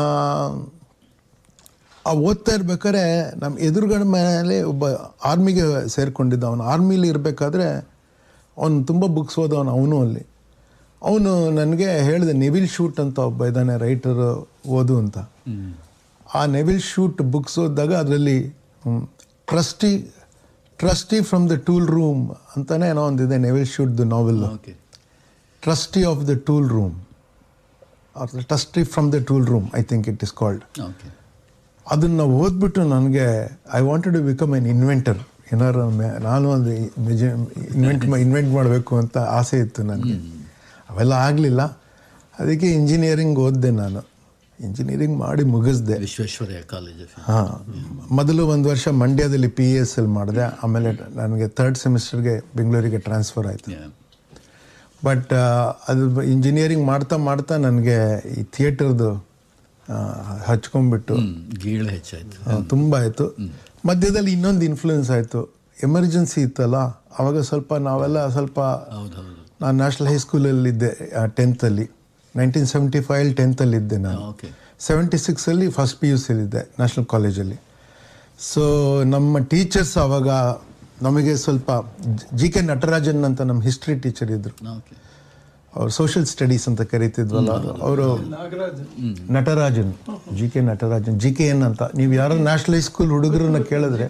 ಆ ಓದ್ತಾ ಇರ್ಬೇಕಾದ್ರೆ ನಮ್ಮ ಎದುರುಗಡೆ ಮೇಲೆ ಒಬ್ಬ ಆರ್ಮಿಗೆ ಸೇರಿಕೊಂಡಿದ್ದ ಅವನು ಆರ್ಮಿಲಿ ಇರಬೇಕಾದ್ರೆ ಅವನು ತುಂಬ ಬುಕ್ಸ್ ಓದವನು ಅವನು ಅಲ್ಲಿ ಅವನು ನನಗೆ ಹೇಳಿದೆ ನೆವಿಲ್ ಶೂಟ್ ಅಂತ ಒಬ್ಬ ಇದ್ದಾನೆ ರೈಟರ್ ಓದು ಅಂತ ಆ ನೆವಿಲ್ ಶೂಟ್ ಬುಕ್ಸ್ ಓದಿದಾಗ ಅದರಲ್ಲಿ trustee trustee from the tool room ಅಂತಲೇ ಏನೋ ಒಂದಿದೆ ನೆವಿಲ್ ಶೂಟ್ದು novel okay trustee of the tool room trustee from the tool room I think it is called okay ಅದನ್ನು ಓದ್ಬಿಟ್ಟು ನನಗೆ I wanted to become an inventor ಏನಾರು ಮೆ- ನಾನು ಒಂದು ಇನ್ವೆಂಟ್ ಇನ್ವೆಂಟ್ ಮಾಡಬೇಕು ಅಂತ ಆಸೆ ಇತ್ತು ನನಗೆ ಅವೆಲ್ಲ ಆಗಲಿಲ್ಲ ಅದಕ್ಕೆ ಇಂಜಿನಿಯರಿಂಗ್ ಓದಿದೆ ನಾನು ಇಂಜಿನಿಯರಿಂಗ್ ಮಾಡಿ ಮುಗಿಸ್ದೆ ವಿಶ್ವೇಶ್ವರಯ್ಯ ಕಾಲೇಜ್ ಹಾಂ ಮೊದಲು ಒಂದು ವರ್ಷ ಮಂಡ್ಯದಲ್ಲಿ ಪಿ ಎ ಎಸ್ ಎಲ್ ಮಾಡಿದೆ ಆಮೇಲೆ ನನಗೆ ಥರ್ಡ್ ಸೆಮಿಸ್ಟರ್ಗೆ ಬೆಂಗಳೂರಿಗೆ ಟ್ರಾನ್ಸ್ಫರ್ ಆಯಿತು ಬಟ್ ಅದು ಇಂಜಿನಿಯರಿಂಗ್ ಮಾಡ್ತಾ ಮಾಡ್ತಾ ನನಗೆ ಈ ಥಿಯೇಟರ್ದು ಹಚ್ಕೊಂಡ್ಬಿಟ್ಟು ಗೀಳು ಹೆಚ್ಚಾಯ್ತು ಆ, ತುಂಬ ಆಯಿತು ಮಧ್ಯದಲ್ಲಿ ಇನ್ನೊಂದು ಇನ್ಫ್ಲೂಯೆನ್ಸ್ ಆಯಿತು ಎಮರ್ಜೆನ್ಸಿ ಇತ್ತಲ್ಲ ಆವಾಗ ಸ್ವಲ್ಪ ನಾವೆಲ್ಲ ಸ್ವಲ್ಪ ಹೌದು ಹೌದು ನಾನು ನ್ಯಾಷನಲ್ ಹೈಸ್ಕೂಲಲ್ಲಿದ್ದೆ ಟೆಂತಲ್ಲಿ ನೈನ್ಟೀನ್ ಸೆವೆಂಟಿ ಫೈವ್ ಟೆಂತಲ್ಲಿದ್ದೆ ನಾನು ಓಕೆ ಸೆವೆಂಟಿ ಸಿಕ್ಸಲ್ಲಿ ಫಸ್ಟ್ ಪಿ ಯು ಸಿಲಿದ್ದೆ ನ್ಯಾಷನಲ್ ಕಾಲೇಜಲ್ಲಿ ಸೊ ನಮ್ಮ ಟೀಚರ್ಸ್ ಆವಾಗ ನಮಗೆ ಸ್ವಲ್ಪ ಜಿ ಕೆ ನಟರಾಜನ್ ಅಂತ ನಮ್ಮ ಹಿಸ್ಟ್ರಿ ಟೀಚರ್ ಇದ್ದರು ಓಕೆ ಅವ್ರು ಸೋಷಿಯಲ್ ಸ್ಟಡೀಸ್ ಅಂತ ಕರಿತಿದ್ವಲ್ಲ ಅವರು Natarajan G K Natarajan G K N ಅಂತ ನೀವು ಯಾರೋ ನ್ಯಾಷನಲ್ ಹೈಸ್ಕೂಲ್ ಹುಡುಗರನ್ನ ಕೇಳಿದ್ರೆ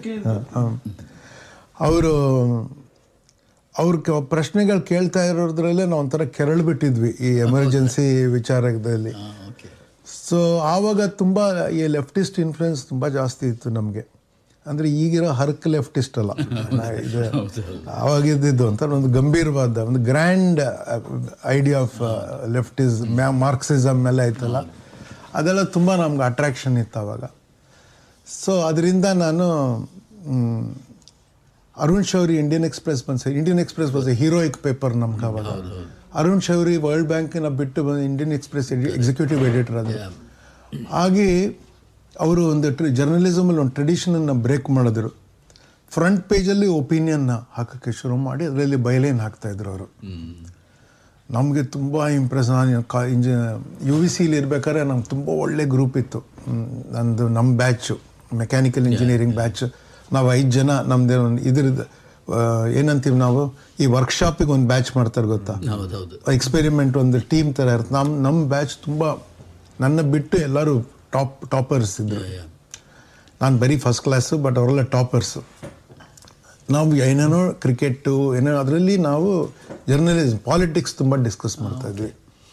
ಅವರು ಅವ್ರ ಕ- ಪ್ರಶ್ನೆಗಳು ಕೇಳ್ತಾ ಇರೋದ್ರಲ್ಲೇ ನಾವು ಒಂಥರ ಕೆರಳು ಬಿಟ್ಟಿದ್ವಿ ಈ ಎಮರ್ಜೆನ್ಸಿ ವಿಚಾರದಲ್ಲಿ ಓಕೆ ಸೊ ಆವಾಗ ತುಂಬ ಈ ಲೆಫ್ಟಿಸ್ಟ್ ಇನ್ಫ್ಲುಯೆನ್ಸ್ ತುಂಬ ಜಾಸ್ತಿ ಇತ್ತು ನಮಗೆ ಅಂದರೆ ಈಗಿರೋ ಹರ್ಕ್ ಲೆಫ್ಟಿಸ್ಟ್ ಅಲ್ಲ ನಾ ಇದು ಆವಾಗ ಇದ್ದಿದ್ದು ಅಂತ ಒಂದು ಗಂಭೀರವಾದ ಒಂದು grand idea of leftism Marxism ಎಲ್ಲ ಐತಲ್ಲ ಅದೆಲ್ಲ ತುಂಬ ನಮ್ಗೆ ಅಟ್ರಾಕ್ಷನ್ ಇತ್ತು ಆವಾಗ ಸೊ ಅದರಿಂದ ನಾನು ಮ್, ಅರುಣ್ ಶೌರಿ ಇಂಡಿಯನ್ ಎಕ್ಸ್ಪ್ರೆಸ್ ಬಂದು Indian Express was a heroic paper ನಮ್ಗೆ ಅವಾಗ ಅರುಣ್ ಶೌರಿ ವರ್ಲ್ಡ್ ಬ್ಯಾಂಕ್ನ ಬಿಟ್ಟು ಬಂದು ಇಂಡಿಯನ್ ಎಕ್ಸ್ಪ್ರೆಸ್ ಎಕ್ಸಿಕ್ಯೂಟಿವ್ ಎಡಿಟರ್ ಅದು ಹಾಗೆ ಅವರು ಒಂದು ಟ್ರಿ ಜರ್ನಲಿಸಮಲ್ಲಿ ಒಂದು ಟ್ರೆಡಿಷನನ್ನು ಬ್ರೇಕ್ ಮಾಡಿದ್ರು ಫ್ರಂಟ್ ಪೇಜಲ್ಲಿ ಒಪಿನಿಯನ್ನ ಹಾಕೋಕ್ಕೆ ಶುರು ಮಾಡಿ ಅದರಲ್ಲಿ ಬಯಲೇನ್ ಹಾಕ್ತಾಯಿದ್ರು ಅವರು ನಮಗೆ ತುಂಬ ಇಂಪ್ರೆಸ್ ನಾನು ಕಾ ಇಂಜ ಯು ವಿ ಸಿಲಿ ಇರ್ಬೇಕಾದ್ರೆ ನಮ್ಗೆ ತುಂಬ ಒಳ್ಳೆ ಗ್ರೂಪ್ ಇತ್ತು ಹ್ಮ್, ನಂದು ನಮ್ಮ ಬ್ಯಾಚು ಮೆಕ್ಯಾನಿಕಲ್ ಇಂಜಿನಿಯರಿಂಗ್ ಬ್ಯಾಚ್ ನಾವು ಐದು ಜನ ನಮ್ಮದೇ ಒಂದು ಇದ್ರದ್ದು ಆ, ಏನಂತೀವಿ ನಾವು ಈ ವರ್ಕ್ಶಾಪಿಗೆ ಒಂದು ಬ್ಯಾಚ್ ಮಾಡ್ತಾರೆ ಗೊತ್ತಾ ಹೌದು ಹೌದು ಎಕ್ಸ್ಪೆರಿಮೆಂಟ್ ಒಂದು ಟೀಮ್ ಥರ ಇರುತ್ತೆ ನಮ್ಮ ನಮ್ಮ ಬ್ಯಾಚ್ ತುಂಬ ನನ್ನ ಬಿಟ್ಟು ಎಲ್ಲರೂ ಟಾಪ್ ಟಾಪರ್ಸ್ ಇದ್ದರು ನಾನು ಬರೀ ಫಸ್ಟ್ ಕ್ಲಾಸು ಬಟ್ ಅವರೆಲ್ಲ ಟಾಪರ್ಸು ನಾವು ಏನೇನೋ ಕ್ರಿಕೆಟು ಏನೋ ಅದರಲ್ಲಿ ನಾವು ಜರ್ನಲಿಸಮ್ ಪಾಲಿಟಿಕ್ಸ್ ತುಂಬ ಡಿಸ್ಕಸ್ ಮಾಡ್ತಾ ಇದ್ವಿ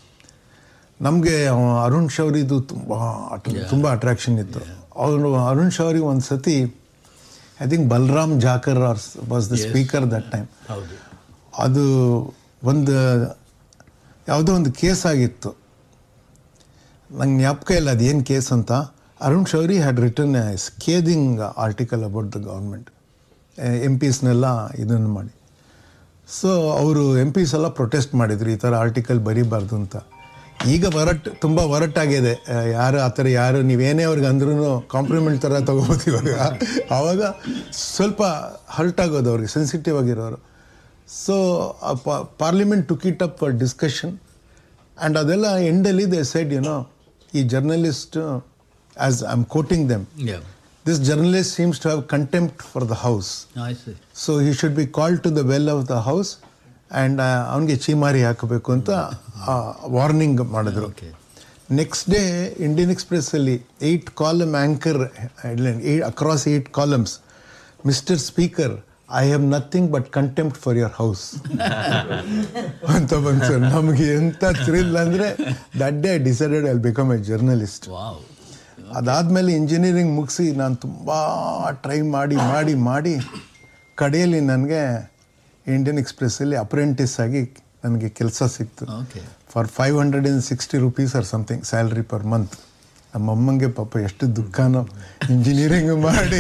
ನಮಗೆ ಅರುಣ್ ಶೌರಿದು ತುಂಬ ತುಂಬ ಅಟ್ರಾಕ್ಷನ್ ಇತ್ತು ಅವನು ಅರುಣ್ ಶೌರಿ ಒಂದು ಸತಿ I think Balram Jakhar or was the speaker that time ಹೌದು ಅದು ಒಂದು ಯಾವುದೋ ಒಂದು ಕೇಸ್ ಆಗಿತ್ತು ನಂಗೆ ಜ್ಞಾಪಕ ಇಲ್ಲ ಅದೇನು ಕೇಸ್ ಅಂತ Arun Shourie had return a scathing article about the government M ಪಿಸ್ನೆಲ್ಲ ಇದನ್ನು ಮಾಡಿ ಸೊ ಅವರು ಎಮ್ ಪಿಸ್ ಎಲ್ಲ ಪ್ರೊಟೆಸ್ಟ್ ಮಾಡಿದ್ರು ಈ ಥರ ಆರ್ಟಿಕಲ್ ಬರೀಬಾರ್ದು ಅಂತ ಈಗ ಹೊರಟ್ ತುಂಬ ಹೊರಟಾಗಿದೆ ಆ, ಯಾರು ಆ ಥರ ಯಾರು ನೀವೇನೇ ಅವ್ರಿಗೆ ಅಂದ್ರೂ ಕಾಂಪ್ಲಿಮೆಂಟ್ ಥರ ತೊಗೋಬೋದು ಇವಾಗ ಆವಾಗ ಸ್ವಲ್ಪ ಹರ್ಟ್ ಆಗೋದು ಅವ್ರಿಗೆ ಸೆನ್ಸಿಟಿವ್ ಆಗಿರೋರು so parliament took it up for discussion and ಅದೆಲ್ಲ ಎಂಡಲ್ಲಿ ದೇ ಸೆಡ್ ಯುನೋ ಈ journalist as I am quoting them Yeah. This journalist seems to have contempt for the house I see. So he should be called to the well of the house and ಅವನಿಗೆ ಚೀಮಾರಿ ಹಾಕಬೇಕು ಅಂತ warning ಮಾಡಿದ್ರು Okay. Next day Indian ಎಕ್ಸ್ಪ್ರೆಸ್ಸಲ್ಲಿ eight column anchor across eight columns mister speaker I have nothing but contempt for your house ಅಂತ ಬಂತು sir ನಮಗೆ ಎಂಥ ಥ್ರಿಲ್ ಅಂದರೆ that day I decided I become a journalist Wow. ಅದಾದಮೇಲೆ engineering ಮುಗಿಸಿ ನಾನು ತುಂಬ ಟ್ರೈ ಮಾಡಿ ಮಾಡಿ ಮಾಡಿ ಕಡೆಯಲ್ಲಿ ನನಗೆ ಇಂಡಿಯನ್ ಎಕ್ಸ್ಪ್ರೆಸ್ಸಲ್ಲಿ ಅಪ್ರೆಂಟಿಸ್ ಆಗಿ ನನಗೆ ಕೆಲಸ ಸಿಕ್ತು Okay. For five hundred and sixty rupees or something salary per month ನಮ್ಮ ಅಮ್ಮಂಗೆ ಪಾಪ ಎಷ್ಟು ದುಃಖನೋ ಇಂಜಿನಿಯರಿಂಗ್ ಮಾಡಿ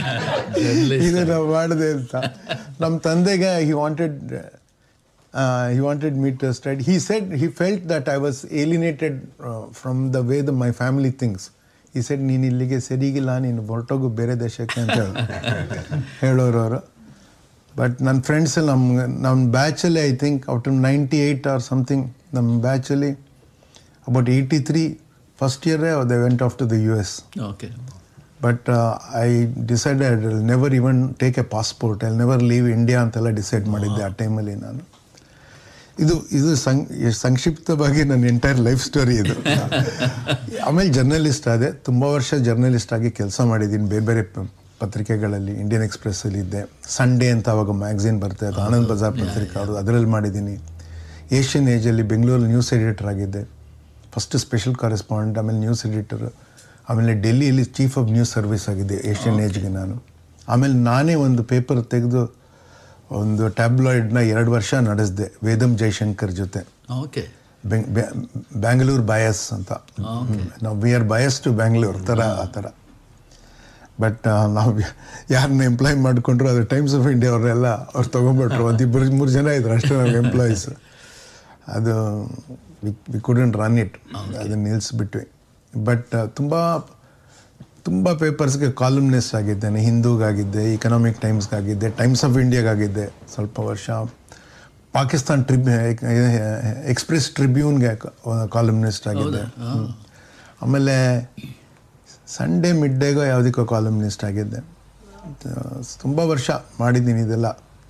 ಇದನ್ನು ಮಾಡಿದೆ ಅಂತ ನಮ್ಮ ತಂದೆಗೆ he wanted he wanted me to study he said he felt that I was alienated from the way the my family things he said ನೀನು ಇಲ್ಲಿಗೆ ಸರಿಗಿಲ್ಲ ನೀನು ಹೊರಟೋಗು ಬೇರೆ ದೇಶಕ್ಕೆ ಅಂತ ಹೇಳಿ ಹೇಳೋರು ಅವರು ಬಟ್ ನನ್ನ ಫ್ರೆಂಡ್ಸ್ ನಮ್ಮ ನಮ್ಮ ಬ್ಯಾಚಲ್ಲಿ I think out ninety eight or something ನಮ್ಮ ಬ್ಯಾಚಲ್ಲಿ ಅಬೌಟ್ ಏಯ್ಟಿ ತ್ರೀ ಫಸ್ಟ್ ಇಯರೇ they went off to the U S Okay. But I decided never even take a passport I never leave India ಅಂತೆಲ್ಲ decide ಮಾಡಿದ್ದೆ ಆ ಟೈಮಲ್ಲಿ ನಾನು ಇದು ಇದು ಸಂ ಸಂಕ್ಷಿಪ್ತವಾಗಿ ನನ್ನ ಎಂಟೈರ್ ಲೈಫ್ ಸ್ಟೋರಿ ಇದು ಆಮೇಲೆ ಜರ್ನಲಿಸ್ಟ್ ಆದೆ ತುಂಬ ವರ್ಷ ಜರ್ನಲಿಸ್ಟ್ ಆಗಿ ಕೆಲಸ ಮಾಡಿದ್ದೀನಿ ಬೇರೆ ಬೇರೆ ಪ- ಪತ್ರಿಕೆಗಳಲ್ಲಿ ಇಂಡಿಯನ್ ಎಕ್ಸ್ಪ್ರೆಸ್ಸಲ್ಲಿ ಇದ್ದೆ ಸಂಡೇ ಅಂತ ಅವಾಗ ಮ್ಯಾಗ್ಝಿನ್ ಬರ್ತಾ ಇತ್ತು ಆನಂದ್ ಬಜಾರ್ ಪತ್ರಿಕೆ ಅವರು ಅದರಲ್ಲಿ ಮಾಡಿದ್ದೀನಿ ಏಷ್ಯನ್ ಏಜಲ್ಲಿ ಬೆಂಗಳೂರಲ್ಲಿ ನ್ಯೂಸ್ ಎಡಿಟರ್ ಆಗಿದ್ದೆ ಫಸ್ಟ್ ಸ್ಪೆಷಲ್ ಕರೆಸ್ಪಾಂಡೆಂಟ್ ಆಮೇಲೆ ನ್ಯೂಸ್ ಎಡಿಟರ್ ಆಮೇಲೆ ಡೆಲ್ಲಿಯಲ್ಲಿ ಚೀಫ್ ಆಫ್ ನ್ಯೂಸ್ ಸರ್ವಿಸ್ ಆಗಿದ್ದೆ ಏಷ್ಯನ್ ಏಜ್ಗೆ ನಾನು ಆಮೇಲೆ ನಾನೇ ಒಂದು ಪೇಪರ್ ತೆಗೆದು ಒಂದು ಟ್ಯಾಬ್ಲಾಯ್ಡ್ನ ಎರಡು ವರ್ಷ ನಡೆಸಿದೆ ವೇದಂ ಜೈಶಂಕರ್ ಜೊತೆ Okay. ಬೆಂಗ್- ಬ್ಯಾ- ಬ್ಯಾಂಗ್ಳೂರ್ ಬಯಸ್ ಅಂತ ನಾವು we are bias to Bangalore ಥರ ಆ ಥರ ಬಟ್ ನಾವು ಯಾರನ್ನ ಎಂಪ್ಲಾಯ್ ಮಾಡಿಕೊಂಡ್ರು ಅದು ಟೈಮ್ಸ್ ಆಫ್ ಇಂಡಿಯಾ ಅವರೆಲ್ಲ ಅವ್ರು ತೊಗೊಂಬಿಟ್ರು ಒಂದು ಇಬ್ಬರು ಮೂರು ಜನ ಇದ್ರು ಅಷ್ಟೇ ನಾವು ಎಂಪ್ಲಾಯೀಸ್ ಅದು ವಿ ಕುಡಂಟ್ ರನ್ ಇಟ್ ಅದನ್ನು ನಿಲ್ಲಿಸ್ಬಿಟ್ವಿ ಬಟ್ ತುಂಬ ತುಂಬ ಪೇಪರ್ಸ್ಗೆ ಕಾಲಮ್ನಿಸ್ಟ್ ಆಗಿದ್ದೇನೆ ಹಿಂದೂಗಾಗಿದ್ದೆ ಇಕನಾಮಿಕ್ ಟೈಮ್ಸ್ಗಾಗಿದ್ದೆ ಟೈಮ್ಸ್ ಆಫ್ ಇಂಡಿಯಾಗಾಗಿದ್ದೆ ಸ್ವಲ್ಪ ವರ್ಷ ಪಾಕಿಸ್ತಾನ್ ಟ್ರಿಬ್ ಎಕ್ಸ್ಪ್ರೆಸ್ ಟ್ರಿಬ್ಯೂನ್ಗೆ ಕಾಲಮ್ನಿಸ್ಟ್ ಆಗಿದ್ದೆ ಹ್ಮ್. ಆಮೇಲೆ ಸಂಡೇ ಮಿಡ್ ಡೇಗೋ ಯಾವುದಕ್ಕೋ ಕಾಲಮ್ನಿಸ್ಟ್ ಆಗಿದ್ದೆ ತುಂಬ ವರ್ಷ ಮಾಡಿದ್ದೀನಿ ಇದೆಲ್ಲ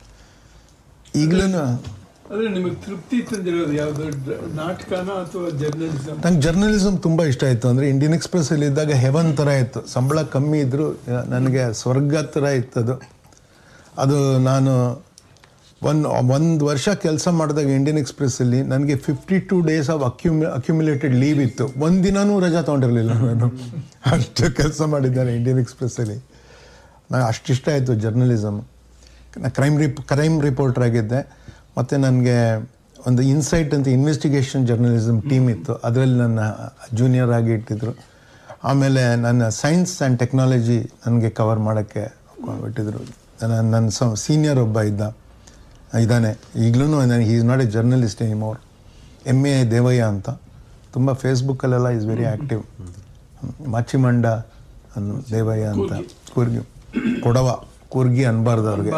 ಈಗಲೂ ಅಂದ್ರೆ ನಿಮಗೆ ತೃಪ್ತಿ ತಂದಿರೋದು ಯಾವುದು ನಾಟಕನ ಅಥವಾ ಜರ್ನಲಿಸಮ್ ನಂಗೆ ಜರ್ನಲಿಸಮ್ ತುಂಬ ಇಷ್ಟ ಆಯಿತು ಅಂದರೆ ಇಂಡಿಯನ್ ಎಕ್ಸ್ಪ್ರೆಸ್ಸಲ್ಲಿ ಇದ್ದಾಗ ಹೆವನ್ ಥರ ಇತ್ತು ಸಂಬಳ ಕಮ್ಮಿ ಇದ್ದರೂ ನನಗೆ ಸ್ವರ್ಗ ಥರ ಇತ್ತದು ಅದು ನಾನು ಒಂದು ಒಂದು ವರ್ಷ ಕೆಲಸ ಮಾಡಿದಾಗ ಇಂಡಿಯನ್ ಎಕ್ಸ್ಪ್ರೆಸ್ಸಲ್ಲಿ ನನಗೆ ಫಿಫ್ಟಿ ಟೂ ಡೇಸ್ ಆಫ್ ಅಕ್ಯುಮಿ ಅಕ್ಯುಮುಲೇಟೆಡ್ ಲೀವ್ ಇತ್ತು ಒಂದು ದಿನನೂ ರಜಾ ತೊಗೊಂಡಿರಲಿಲ್ಲ ನಾನು ಅಷ್ಟು ಕೆಲಸ ಮಾಡಿದ್ದೇನೆ ಇಂಡಿಯನ್ ಎಕ್ಸ್ಪ್ರೆಸ್ಸಲ್ಲಿ ನನಗೆ ಅಷ್ಟಿಷ್ಟ ಆಯಿತು ಜರ್ನಲಿಸಮ್ ನಾನು ಕ್ರೈಮ್ ರಿಪ್ ಕ್ರೈಮ್ ರಿಪೋರ್ಟರ್ ಆಗಿದ್ದೆ ಮತ್ತು ನನಗೆ ಒಂದು ಇನ್ಸೈಟ್ ಅಂತ ಇನ್ವೆಸ್ಟಿಗೇಷನ್ ಜರ್ನಲಿಸಮ್ ಟೀಮ್ ಇತ್ತು ಅದರಲ್ಲಿ ನನ್ನ ಜೂನಿಯರ್ ಆಗಿ ಇಟ್ಟಿದ್ರು ಆಮೇಲೆ ನನ್ನ ಸೈನ್ಸ್ ಆ್ಯಂಡ್ ಟೆಕ್ನಾಲಜಿ ನನಗೆ ಕವರ್ ಮಾಡೋಕ್ಕೆ ಬಿಟ್ಟಿದ್ರು ನನ್ನ ನನ್ನ ಸ ಸೀನಿಯರ್ ಒಬ್ಬ ಇದ್ದ ಇದ್ದಾನೆ ಈಗಲೂ ನನಗೆ is not a journalist anymore M A Devaiah ಅಂತ ತುಂಬ ಫೇಸ್ಬುಕ್ಕಲ್ಲೆಲ್ಲ ಈಸ್ ವೆರಿ ಆ್ಯಕ್ಟಿವ್ ಮಾಚಿಮಂಡ ಅನ್ನು ದೇವಯ್ಯ ಅಂತ ಕೂರ್ಗಿ ಕೊಡವ ಕೂರ್ಗಿ ಅನ್ಬಾರ್ದು ಅವ್ರಿಗೆ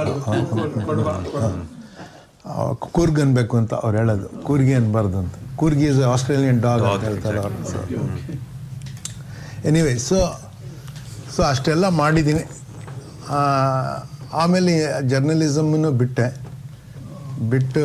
ಆ, ಕೂರ್ಗ್ ಅನ್ಬೇಕು ಅಂತ ಅವ್ರು ಹೇಳೋದು ಕೂರ್ಗಿ ಅನ್ಬಾರ್ದು ಅಂತ ಕೂರ್ಗಿ ಇಸ್ ಆಸ್ಟ್ರೇಲಿಯನ್ ಡಾಗ್ ಅಂತ ಹೇಳ್ತಾರೆ ಅವರು ಎನಿವೆ ಸೊ ಸೊ ಅಷ್ಟೆಲ್ಲ ಮಾಡಿದ್ದೀನಿ ಆ, ಆಮೇಲೆ ಜರ್ನಲಿಸಮನ್ನು ಬಿಟ್ಟೆ ಬಿಟ್ಟು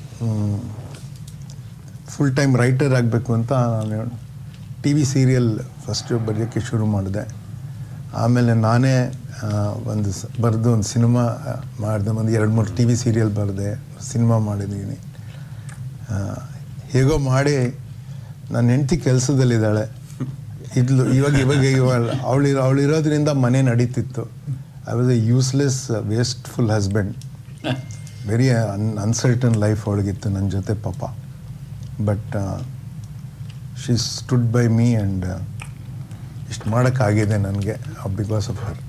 ಫುಲ್ ಟೈಮ್ ರೈಟರ್ ಆಗಬೇಕು ಅಂತ ನಾನು ಟಿ ವಿ ಸೀರಿಯಲ್ ಫಸ್ಟು ಬರೆಯೋಕ್ಕೆ ಶುರು ಮಾಡಿದೆ ಆಮೇಲೆ ನಾನೇ ಒಂದು ಸ ಬರೆದು ಒಂದು ಸಿನಿಮಾ ಮಾಡಿದೆ ಒಂದು ಎರಡು ಮೂರು ಟಿ ವಿ ಸೀರಿಯಲ್ ಬರೆದೆ ಸಿನಿಮಾ ಮಾಡಿದ್ದೀನಿ ಆ, ಹೇಗೋ ಮಾಡಿ ನನ್ನ ಹೆಂಡತಿ ಕೆಲಸದಲ್ಲಿದ್ದಾಳೆ ಇದ್ಲು ಇವಾಗ ಇವಾಗ ಇವಾಗ ಅವಳು ಅವಳಿರೋದ್ರಿಂದ ಮನೆ ನಡೀತಿತ್ತು I was a useless wasteful husband very un uncertain life ಅವಳಿಗಿತ್ತು ನನ್ನ ಜೊತೆ ಪಾಪ but she stood by me and ಇಷ್ಟು ಮಾಡೋಕ್ಕಾಗಿದೆ ನನಗೆ ಬಿಕಾಸ್ ಆಫ್ ಹರ್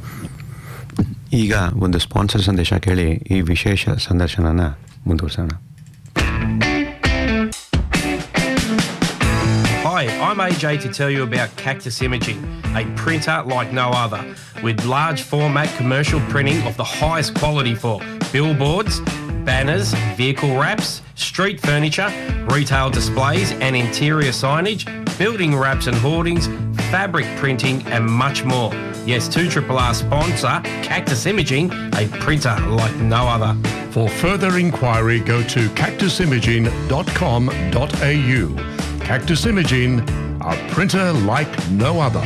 ಈಗ ಒಂದು ಸ್ಪಾನ್ಸರ್ ಸಂದೇಶ ಕೇಳಿ ಈ ವಿಶೇಷ ಸಂದರ್ಶನನ ಮುಂದುವರ್ಸೋಣ Hi, I'm AJ to tell you about Cactus Imaging, a printer like no other, with large format commercial printing of the highest quality for billboards, banners, vehicle wraps, street furniture, retail displays and interior signage, building wraps and hoardings, fabric printing, and much more. Yes, 2RRR sponsor Cactus Imaging, a printer like no other. For further inquiry, go to cactusimaging.com.au. Cactus Imaging, a printer like no other.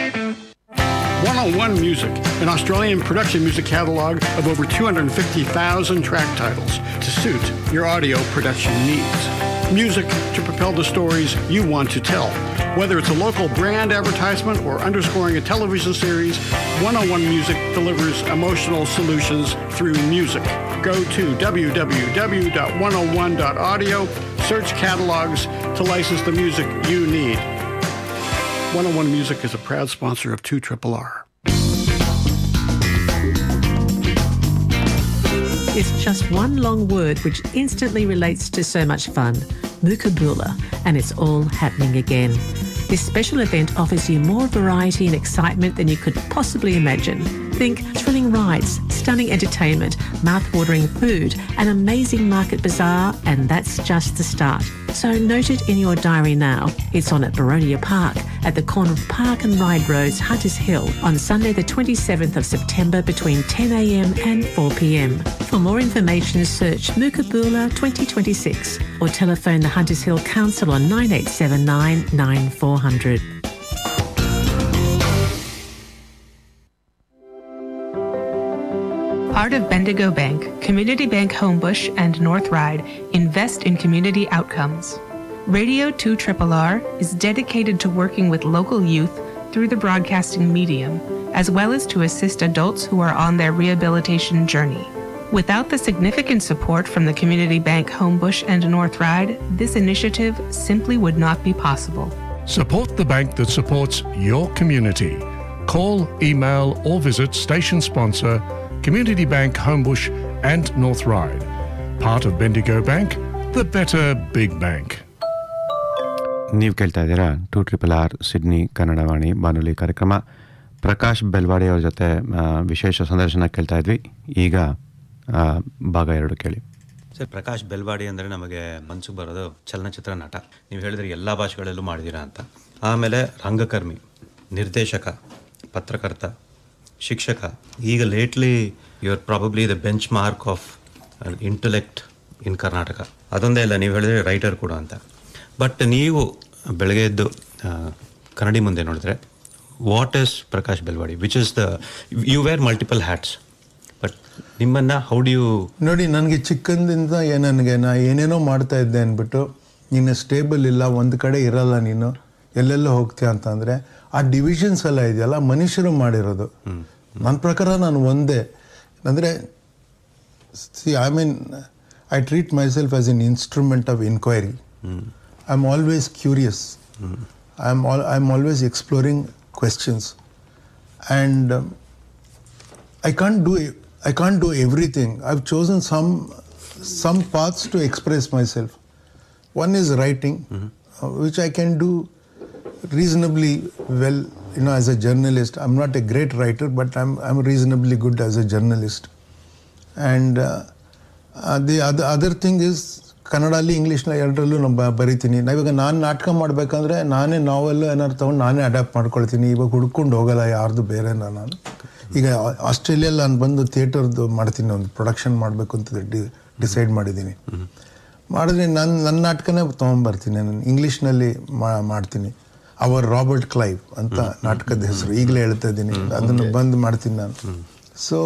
101 Music, an Australian production music catalog of over 250,000 track titles to suit your audio production needs. Music to propel the stories you want to tell. Whether it's a local brand advertisement or underscoring a television series, 101 Music delivers emotional solutions through music. Go to www.101.audio, search catalogs to license the music you need. 101 Music is a proud sponsor of 2 Triple R. It's just one long word which instantly relates to so much fun Mukabula, and it's all happening again. This special event offers you more variety and excitement than you could possibly imagine. Think thrilling rides, stunning entertainment, mouth-watering food, an amazing market bazaar, and that's just the start. So note it in your diary now. It's on at Barodia Park, at the corner of Park and Ride Roads, Hunters Hill, on Sunday the 27th of September between 10am and 4pm. For more information, search Mukabula 2026 or telephone the Hunters Hill Council on 9879 9400. Part of Bendigo Bank, Community Bank Homebush, and North Ride invest in community outcomes. Radio 2 R is dedicated to working with local youth through the broadcasting medium, as well as to assist adults who are on their rehabilitation journey. Without the significant support from the Community Bank Homebush and North Ride, this initiative simply would not be possible. Support the bank that supports your community. Call, email, or visit station sponsor Community Bank Homebush and North Ride. Part of Bendigo Bank, the better big bank. ನೀವು ಕೇಳ್ತಾ ಇದ್ದೀರಾ two triple R Sydney Kannadavani ಬಾನುಲಿ ಕಾರ್ಯಕ್ರಮ ಪ್ರಕಾಶ್ ಬೆಲ್ವಾಡಿ ಅವ್ರ ಜೊತೆ ಆ, ವಿಶೇಷ ಸಂದರ್ಶನ ಕೇಳ್ತಾ ಇದ್ವಿ ಈಗ ಆ, ಭಾಗ ಎರಡು ಕೇಳಿ ಸರ್ ಪ್ರಕಾಶ್ ಬೆಲ್ವಾಡಿ ಅಂದರೆ ನಮಗೆ ಮನ್ಸಿಗೆ ಬರೋದು ಚಲನಚಿತ್ರ ನಟ ನೀವು ಹೇಳಿದ್ರೆ ಎಲ್ಲ ಭಾಷೆಗಳಲ್ಲೂ ಮಾಡಿದ್ದೀರಾ ಅಂತ ಆಮೇಲೆ ರಂಗಕರ್ಮಿ ನಿರ್ದೇಶಕ ಪತ್ರಕರ್ತ ಶಿಕ್ಷಕ ಈಗ lately you are probably the benchmark of intellect in Karnataka ಅದೊಂದೇ ಇಲ್ಲ ನೀವು ಹೇಳಿದ್ರೆ ರೈಟರ್ ಕೂಡ ಅಂತ ಬಟ್ ನೀವು ಬೆಳಗ್ಗೆ ಎದ್ದು ಆ, ಕನ್ನಡಿ ಮುಂದೆ ನೋಡಿದ್ರೆ what is Prakash Belawadi which is the you wear multiple hats but ನಿಮ್ಮನ್ನು ಹೌ ಡು ಯು ನೋಡಿ ನನಗೆ ಚಿಕ್ಕಂದಿಂದ ಏ- ನನಗೆ ನಾ ಏನೇನೋ ಮಾಡ್ತಾ ಇದ್ದೆ ಅಂದ್ಬಿಟ್ಟು ನೀನು ಸ್ಟೇಬಲ್ ಇಲ್ಲ ಒಂದು ಕಡೆ ಇರಲ್ಲ ನೀನು ಎಲ್ಲೆಲ್ಲೋ ಹೋಗ್ತೀಯ ಅಂತಂದರೆ ಆ ಡಿವಿಷನ್ಸ್ ಎಲ್ಲ ಇದೆಯಲ್ಲ ಮನುಷ್ಯರು ಮಾಡಿರೋದು ನನ್ನ ಪ್ರಕಾರ ನಾನು ಒಂದೇ ಅಂದರೆ see I mean I treat myself as an instrument of inquiry I am always curious I am all I am always exploring questions and I can't do I can't do everything. I've chosen some some paths to express myself. One is writing, uh, which I can do reasonably well. You know, as a journalist, I'm not a great writer, but I'm I'm reasonably good as a journalist. And uh, uh, the other other thing is ಕನ್ನಡಲ್ಲಿ ಇಂಗ್ಲೀಷ್ನ ಎರಡರಲ್ಲೂ ನಾನು ಬ- ಬರಿತೀನಿ ನಾವಿವಾಗ ನಾನು ನಾಟಕ ಮಾಡಬೇಕಂದ್ರೆ ನಾನೇ ನಾವೆಲ್ಲ ಏನಾದ್ರು ತೊಗೊಂಡು ನಾನೇ ಅಡ್ಯಾಪ್ಟ್ ಮಾಡ್ಕೊಳ್ತೀನಿ ಇವಾಗ ಹುಡ್ಕೊಂಡು ಹೋಗಲ್ಲ ಯಾರ್ದು ಬೇರೆ ನಾನು ಈಗ ಆಸ್ಟ್ರೇಲಿಯಲ್ಲಿ ನಾನು ಬಂದು ಥಿಯೇಟರ್ದು ಮಾಡ್ತೀನಿ ಒಂದು ಪ್ರೊಡಕ್ಷನ್ ಮಾಡಬೇಕು ಅಂತ ಡಿ ಡಿಸೈಡ್ ಮಾಡಿದ್ದೀನಿ ಮಾಡಿದ್ರೆ ನಾನು ನನ್ನ ನಾಟಕನೇ ತೊಗೊಂಬರ್ತೀನಿ ನಾನು ಇಂಗ್ಲೀಷ್ನಲ್ಲಿ ಮಾ ಮಾಡ್ತೀನಿ ಅವರ್ ರಾಬರ್ಟ್ ಕ್ಲೈವ್ ಅಂತ ನಾಟಕದ ಹೆಸರು ಈಗಲೇ ಹೇಳ್ತಾ ಇದ್ದೀನಿ ಅದನ್ನು ಬಂದ್ ಮಾಡ್ತೀನಿ ನಾನು so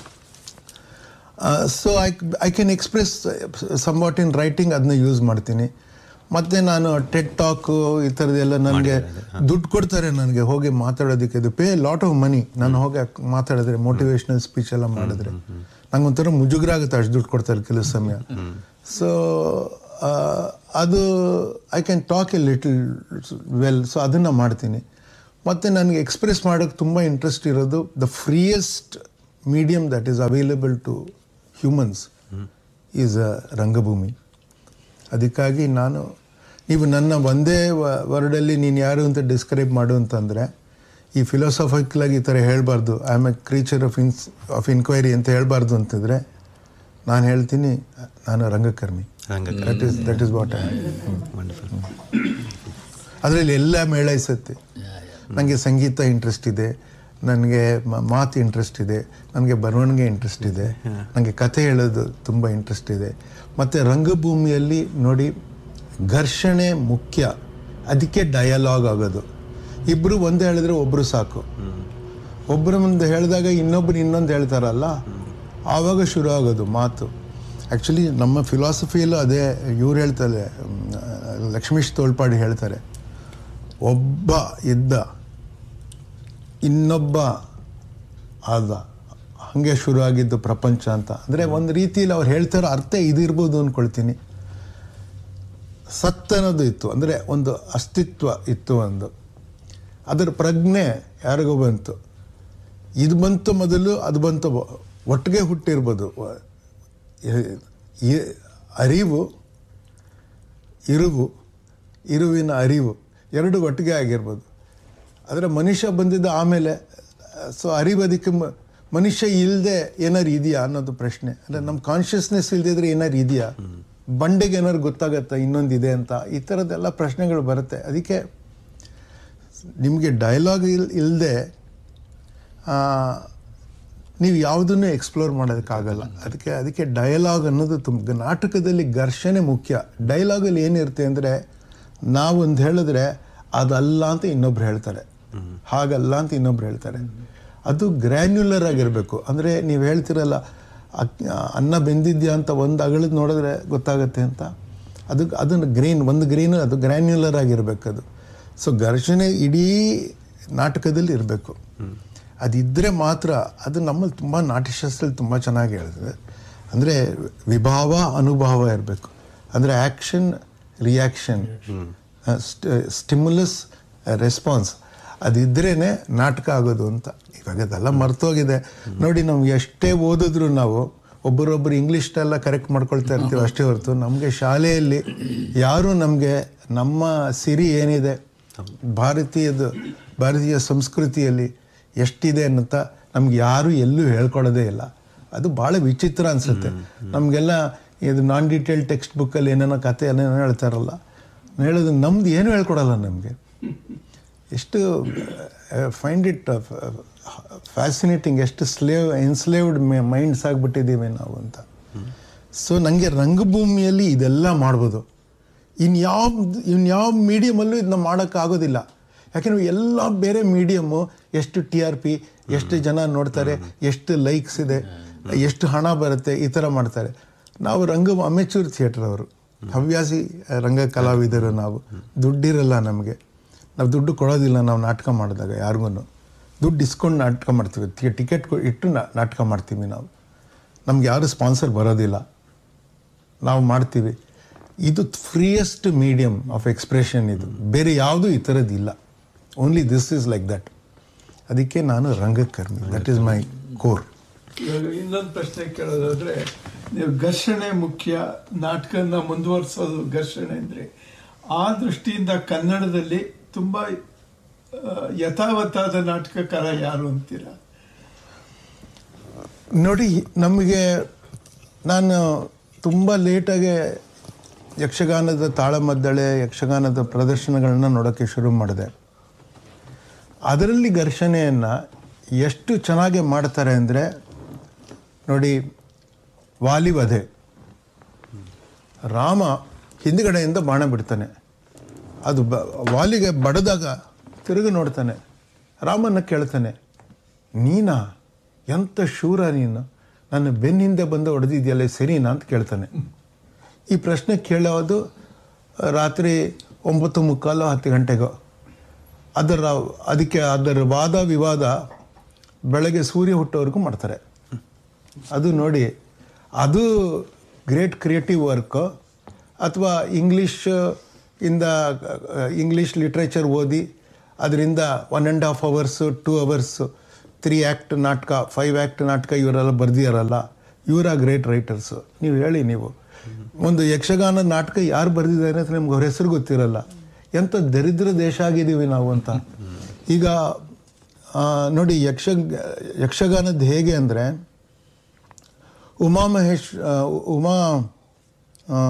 so I I can express somewhat in writing ಅದನ್ನ ಯೂಸ್ ಮಾಡ್ತೀನಿ ಮತ್ತು ನಾನು ಟೆಟ್ ಟಾಕು ಈ ಥರದ್ದೆಲ್ಲ ನನಗೆ ದುಡ್ಡು ಕೊಡ್ತಾರೆ ನನಗೆ ಹೋಗಿ ಮಾತಾಡೋದಕ್ಕೆ ಇದು ಪೇ ಲಾಟ್ ಆಫ್ ಮನಿ ನಾನು ಹೋಗಿ ಅಕ್- ಮಾತಾಡಿದ್ರೆ ಮೋಟಿವೇಶ್ನಲ್ ಸ್ಪೀಚ್ ಎಲ್ಲ ಮಾಡಿದ್ರೆ ನಂಗೆ ಒಂಥರ ಮುಜುಗರ ಆಗುತ್ತೆ ಅಷ್ಟು ದುಡ್ಡು ಕೊಡ್ತಾರೆ ಕೆಲವು ಸಮಯ ಸೊ ಅದು I can talk a little well so ಅದನ್ನು ಮಾಡ್ತೀನಿ ಮತ್ತು ನನಗೆ ಎಕ್ಸ್ಪ್ರೆಸ್ ಮಾಡೋಕ್ಕೆ ತುಂಬ ಇಂಟ್ರೆಸ್ಟ್ ಇರೋದು the freest medium that is available to humans is a ರಂಗಭೂಮಿ ಅದಕ್ಕಾಗಿ ನಾನು ನೀವು ನನ್ನ ಒಂದೇ ವರ್ಡಲ್ಲಿ ನೀನು ಯಾರು ಅಂತ ಡಿಸ್ಕ್ರೈಬ್ ಮಾಡು ಅಂತಂದರೆ ಈ ಫಿಲಾಸಫಿಕಲಾಗಿ ಈ ಥರ ಹೇಳಬಾರ್ದು I am a creature of ins of inquiry ಅಂತ ಹೇಳಬಾರ್ದು ಅಂತಂದರೆ ನಾನು ಹೇಳ್ತೀನಿ ನಾನು ರಂಗಕರ್ಮಿ ರಂಗಕರ್ಮಿ. That is that is what I wonderful ಅದರಲ್ಲಿ ಎಲ್ಲ ಮೇಳೈಸುತ್ತೆ ನನಗೆ ಸಂಗೀತ ಇಂಟ್ರೆಸ್ಟ್ ಇದೆ ನನಗೆ ಮ- ಮಾತು ಇಂಟ್ರೆಸ್ಟ್ ಇದೆ ನನಗೆ ಬರವಣಿಗೆ ಇಂಟ್ರೆಸ್ಟ್ ಇದೆ ನನಗೆ ಕಥೆ ಹೇಳೋದು ತುಂಬ ಇಂಟ್ರೆಸ್ಟ್ ಇದೆ ಮತ್ತು ರಂಗಭೂಮಿಯಲ್ಲಿ ನೋಡಿ ಘರ್ಷಣೆ ಮುಖ್ಯ ಅದಕ್ಕೆ ಡಯಲಾಗ್ ಆಗೋದು ಇಬ್ಬರು ಒಂದು ಹೇಳಿದ್ರೆ ಒಬ್ಬರು ಸಾಕು ಒಬ್ಬರು ಮುಂದೆ ಹೇಳಿದಾಗ ಇನ್ನೊಬ್ರು ಇನ್ನೊಂದು ಹೇಳ್ತಾರಲ್ಲ ಆವಾಗ ಶುರು ಆಗೋದು ಮಾತು ಆ್ಯಕ್ಚುಲಿ ನಮ್ಮ ಫಿಲಾಸಫಿಯಲ್ಲೂ ಅದೇ ಇವ್ರು ಹೇಳ್ತಾರೆ ಮ್, ಲಕ್ಷ್ಮೀಶ್ ತೋಳ್ಪಾಡಿ ಹೇಳ್ತಾರೆ ಒಬ್ಬ ಇದ್ದ ಇನ್ನೊಬ್ಬ ಆದ ಹಾಗೆ ಶುರು ಆಗಿದ್ದು ಪ್ರಪಂಚ ಅಂತ ಅಂದರೆ ಒಂದು ರೀತಿಯಲ್ಲಿ ಅವ್ರು ಹೇಳ್ತಾರೋ ಅರ್ಥ ಇದಿರ್ಬೋದು ಅಂದ್ಕೊಳ್ತೀನಿ ಸತ್ ಅನ್ನೋದು ಇತ್ತು ಅಂದರೆ ಒಂದು ಅಸ್ತಿತ್ವ ಇತ್ತು ಒಂದು ಅದರ ಪ್ರಜ್ಞೆ ಯಾರಿಗೋ ಬಂತು ಇದು ಬಂತು ಮೊದಲು ಅದು ಬಂತು ಬ- ಒಟ್ಟಿಗೆ ಹುಟ್ಟಿರ್ಬೋದು ವ- ಈ- ಈ ಅರಿವು ಇರುವು ಇರುವಿನ ಅರಿವು ಎರಡು ಒಟ್ಟಿಗೆ ಆಗಿರ್ಬೋದು ಆದರೆ ಮನುಷ್ಯ ಬಂದಿದ್ದ ಆಮೇಲೆ ಸೊ ಅರಿವು ಅದಕ್ಕೆ ಮ- ಮನುಷ್ಯ ಇಲ್ಲದೆ ಏನಾರು ಇದೆಯಾ ಅನ್ನೋದು ಪ್ರಶ್ನೆ ಅಂದರೆ ನಮ್ಮ ಕಾನ್ಷಿಯಸ್ನೆಸ್ ಇಲ್ಲದಿದ್ರೆ ಏನಾರು ಇದೆಯಾ ಬಂಡೆಗೆ ಏನಾರು ಗೊತ್ತಾಗತ್ತಾ ಇನ್ನೊಂದು ಇದೆ ಅಂತ ಈ ಥರದ್ದೆಲ್ಲ ಪ್ರಶ್ನೆಗಳು ಬರುತ್ತೆ ಅದಕ್ಕೆ ನಿಮಗೆ ಡೈಲಾಗ್ ಇಲ್ ಇಲ್ಲದೆ ನೀವು ಯಾವುದನ್ನು ಎಕ್ಸ್ಪ್ಲೋರ್ ಮಾಡೋದಕ್ಕಾಗಲ್ಲ ಅದಕ್ಕೆ ಅದಕ್ಕೆ ಡಯಲಾಗ್ ಅನ್ನೋದು ತುಂಬ ನಾಟಕದಲ್ಲಿ ಘರ್ಷಣೆ ಮುಖ್ಯ ಡೈಲಾಗಲ್ಲಿ ಏನಿರುತ್ತೆ ಅಂದರೆ ನಾವೊಂದು ಹೇಳಿದ್ರೆ ಅದಲ್ಲ ಅಂತ ಇನ್ನೊಬ್ರು ಹೇಳ್ತಾರೆ ಹಾಗಲ್ಲ ಅಂತ ಇನ್ನೊಬ್ರು ಹೇಳ್ತಾರೆ ಅದು ಗ್ರ್ಯಾನ್ಯುಲರ್ ಆಗಿರಬೇಕು ಅಂದರೆ ನೀವು ಹೇಳ್ತಿರಲ್ಲ ಅಕ್- ಅನ್ನ ಬೆಂದಿದ್ಯಾ ಅಂತ ಒಂದು ಅಗಳದ್ ನೋಡಿದ್ರೆ ಗೊತ್ತಾಗತ್ತೆ ಅಂತ ಅದು ಅದನ್ನು ಗ್ರೀನ್ ಒಂದು ಗ್ರೀನ್ ಅದು ಗ್ರ್ಯಾನ್ಯುಲರ್ ಆಗಿರ್ಬೇಕು ಅದು ಸೊ ಘರ್ಷಣೆ ಇಡೀ ನಾಟಕದಲ್ಲಿ ಇರಬೇಕು ಅದಿದ್ದರೆ ಮಾತ್ರ ಅದು ನಮ್ಮಲ್ಲಿ ತುಂಬ ನಾಟ್ಯಶಾಸ್ತ್ರದಲ್ಲಿ ತುಂಬ ಚೆನ್ನಾಗಿ ಹೇಳಿದೆ ಅಂದರೆ ವಿಭಾವ ಅನುಭವ ಇರಬೇಕು ಅಂದರೆ ಆ್ಯಕ್ಷನ್ ರಿಯಾಕ್ಷನ್ ಸ್ಟಿಮ್ಯುಲಸ್ ರೆಸ್ಪಾನ್ಸ್ ಅದಿದ್ರೇ ನಾಟಕ ಆಗೋದು ಅಂತ ಇವಾಗ ಅದೆಲ್ಲ ಮರ್ತೋಗಿದೆ ನೋಡಿ ನಾವು ಎಷ್ಟೇ ಓದಿದ್ರು ನಾವು ಒಬ್ಬರೊಬ್ಬರು ಇಂಗ್ಲೀಷ್ನೆಲ್ಲ ಕರೆಕ್ಟ್ ಮಾಡ್ಕೊಳ್ತಾ ಇರ್ತೀವಿ ಅಷ್ಟೇ ಹೊರತು ನಮಗೆ ಶಾಲೆಯಲ್ಲಿ ಯಾರೂ ನಮಗೆ ನಮ್ಮ ಸಿರಿ ಏನಿದೆ ಭಾರತೀಯದ ಭಾರತೀಯ ಸಂಸ್ಕೃತಿಯಲ್ಲಿ ಎಷ್ಟಿದೆ ಅನ್ನಂತ ನಮ್ಗೆ ಯಾರು ಎಲ್ಲೂ ಹೇಳ್ಕೊಡೋದೇ ಇಲ್ಲ ಅದು ಭಾಳ ವಿಚಿತ್ರ ಅನಿಸುತ್ತೆ ನಮಗೆಲ್ಲ ಇದು ನಾನ್ ಡೀಟೇಲ್ ಟೆಕ್ಸ್ಟ್ ಬುಕ್ಕಲ್ಲಿ ಏನೇನೋ ಕತೆ ಏನೇನೋ ಹೇಳ್ತಾರಲ್ಲ ಹೇಳೋದು ನಮ್ದು ಏನೂ ಹೇಳ್ಕೊಡಲ್ಲ ನಮಗೆ ಎಷ್ಟು ಫೈಂಡ್ ಇಟ್ ಫ್ಯಾಸಿನೇಟಿಂಗ್ ಎಷ್ಟು ಸ್ಲೇವ್ ಎನ್ಸ್ಲೇವ್ಡ್ ಮೈಂಡ್ಸ್ ಆಗಿಬಿಟ್ಟಿದ್ದೀವಿ ನಾವು ಅಂತ ಸೊ ನನಗೆ ರಂಗಭೂಮಿಯಲ್ಲಿ ಇದೆಲ್ಲ ಮಾಡ್ಬೋದು ಇನ್ಯಾವ ಇನ್ಯಾವ ಮೀಡಿಯಮಲ್ಲೂ ಇದನ್ನ ಮಾಡೋಕ್ಕಾಗೋದಿಲ್ಲ ಯಾಕೆಂದ್ರೆ ಎಲ್ಲ ಬೇರೆ ಮೀಡಿಯಮ್ಮು ಎಷ್ಟು ಟಿ ಆರ್ ಪಿ ಎಷ್ಟು ಜನ ನೋಡ್ತಾರೆ ಎಷ್ಟು ಲೈಕ್ಸ್ ಇದೆ ಎಷ್ಟು ಹಣ ಬರುತ್ತೆ ಈ ಥರ ಮಾಡ್ತಾರೆ ನಾವು ರಂಗ ಅಮೆಚೂರ್ ಥಿಯೇಟರ್ ಅವರು ಹವ್ಯಾಸಿ ರಂಗ ಕಲಾವಿದರು ನಾವು ದುಡ್ಡಿರಲ್ಲ ನಮಗೆ ನಾವು ದುಡ್ಡು ಕೊಡೋದಿಲ್ಲ ನಾವು ನಾಟಕ ಮಾಡಿದಾಗ ಯಾರಿಗೂ ದುಡ್ಡು ಇಸ್ಕೊಂಡು ನಾಟಕ ಮಾಡ್ತೀವಿ ಟಿ- ಟಿಕೆಟ್ ಕೊ- ಇಟ್ಟು ನಾ- ನಾಟಕ ಮಾಡ್ತೀವಿ ನಾವು ನಮ್ಗೆ ಯಾರು ಸ್ಪಾನ್ಸರ್ ಬರೋದಿಲ್ಲ ನಾವು ಮಾಡ್ತೀವಿ ಇದು ಫ್ರೀಯೆಸ್ಟ್ ಮೀಡಿಯಮ್ ಆಫ್ ಎಕ್ಸ್ಪ್ರೆಷನ್ ಇದು ಬೇರೆ ಯಾವುದೂ ಈ ಥರದ್ದು ಇಲ್ಲ only this is like that ಅದಕ್ಕೆ ನಾನು ರಂಗಕರ್ಮಿ ದಟ್ ಈಸ್ ಮೈ ಕೋರ್ ಇವಾಗ ಇನ್ನೊಂದು ಪ್ರಶ್ನೆ ಕೇಳೋದಾದ್ರೆ ನೀವು ಘರ್ಷಣೆ ಮುಖ್ಯ ನಾಟಕನ ಮುಂದುವರಿಸೋದು ಘರ್ಷಣೆ ಅಂದರೆ ಆ ದೃಷ್ಟಿಯಿಂದ ಕನ್ನಡದಲ್ಲಿ ತುಂಬ ಆ, ಯಥಾವತ್ತಾದ ನಾಟಕಕಾರ ಯಾರು ಅಂತೀರಾ ನೋಡಿ ನಮಗೆ ನಾನು ತುಂಬ ಲೇಟಾಗೆ ಯಕ್ಷಗಾನದ ತಾಳಮದ್ದಳೆ ಯಕ್ಷಗಾನದ ಪ್ರದರ್ಶನಗಳನ್ನ ನೋಡೋಕ್ಕೆ ಶುರು ಮಾಡಿದೆ ಅದರಲ್ಲಿ ಘರ್ಷಣೆಯನ್ನು ಎಷ್ಟು ಚೆನ್ನಾಗಿ ಮಾಡ್ತಾರೆ ಅಂದರೆ ನೋಡಿ ವಾಲಿವಧೆ ರಾಮ ಹಿಂದ್ಗಡೆಯಿಂದ ಬಾಣ ಬಿಡ್ತಾನೆ ಅದು ಬ ವಾಲಿಗೆ ಬಡದಾಗ ತಿರುಗಿ ನೋಡ್ತಾನೆ ರಾಮನ್ನ ಕೇಳ್ತಾನೆ ನೀನಾ ಎಂಥ ಶೂರ ನೀನು ನನ್ನ ಬೆನ್ನಿಂದ ಬಂದು ಹೊಡೆದಿದ್ಯಲ್ಲ ಸರಿನಾ ಅಂತ ಕೇಳ್ತಾನೆ ಈ ಪ್ರಶ್ನೆ ಕೇಳೋದು ರಾತ್ರಿ ಒಂಬತ್ತು ಮುಕ್ಕಾಲು ಹತ್ತು ಗಂಟೆಗೋ ಅದರ ಅದಕ್ಕೆ ಅದರ ವಾದ ವಿವಾದ ಬೆಳಗ್ಗೆ ಸೂರ್ಯ ಹುಟ್ಟೋವರೆಗೂ ಮಾಡ್ತಾರೆ ಅದು ನೋಡಿ ಅದು ಗ್ರೇಟ್ ಕ್ರಿಯೇಟಿವ್ ವರ್ಕು ಅಥವಾ ಇಂಗ್ಲೀಷ್ ಇಂದ ಇಂಗ್ಲೀಷ್ ಲಿಟ್ರೇಚರ್ ಓದಿ ಅದರಿಂದ one and half hours two hours three act ನಾಟಕ ಫೈವ್ ಆ್ಯಕ್ಟ್ ನಾಟಕ ಇವರೆಲ್ಲ ಬರೆದಿರಲ್ಲ ಇವರ ಗ್ರೇಟ್ ರೈಟರ್ಸು ನೀವು ಹೇಳಿ ನೀವು ಒಂದು ಯಕ್ಷಗಾನ ನಾಟಕ ಯಾರು ಬರೆದಿದ್ದಾರೆ ಅಂತ ನಿಮ್ಗೆ ಅವ್ರ ಹೆಸರು ಗೊತ್ತಿರಲ್ಲ ಎಂಥ ದರಿದ್ರ ದೇಶ ಆಗಿದ್ದೀವಿ ನಾವು ಅಂತ ಈಗ ಆ, ನೋಡಿ ಯಕ್ಷ ಯಕ್ಷಗಾನದ್ದು ಹೇಗೆ ಅಂದರೆ ಉಮಾ ಮಹೇಶ್ ಆ, ಉಮಾ ಆ,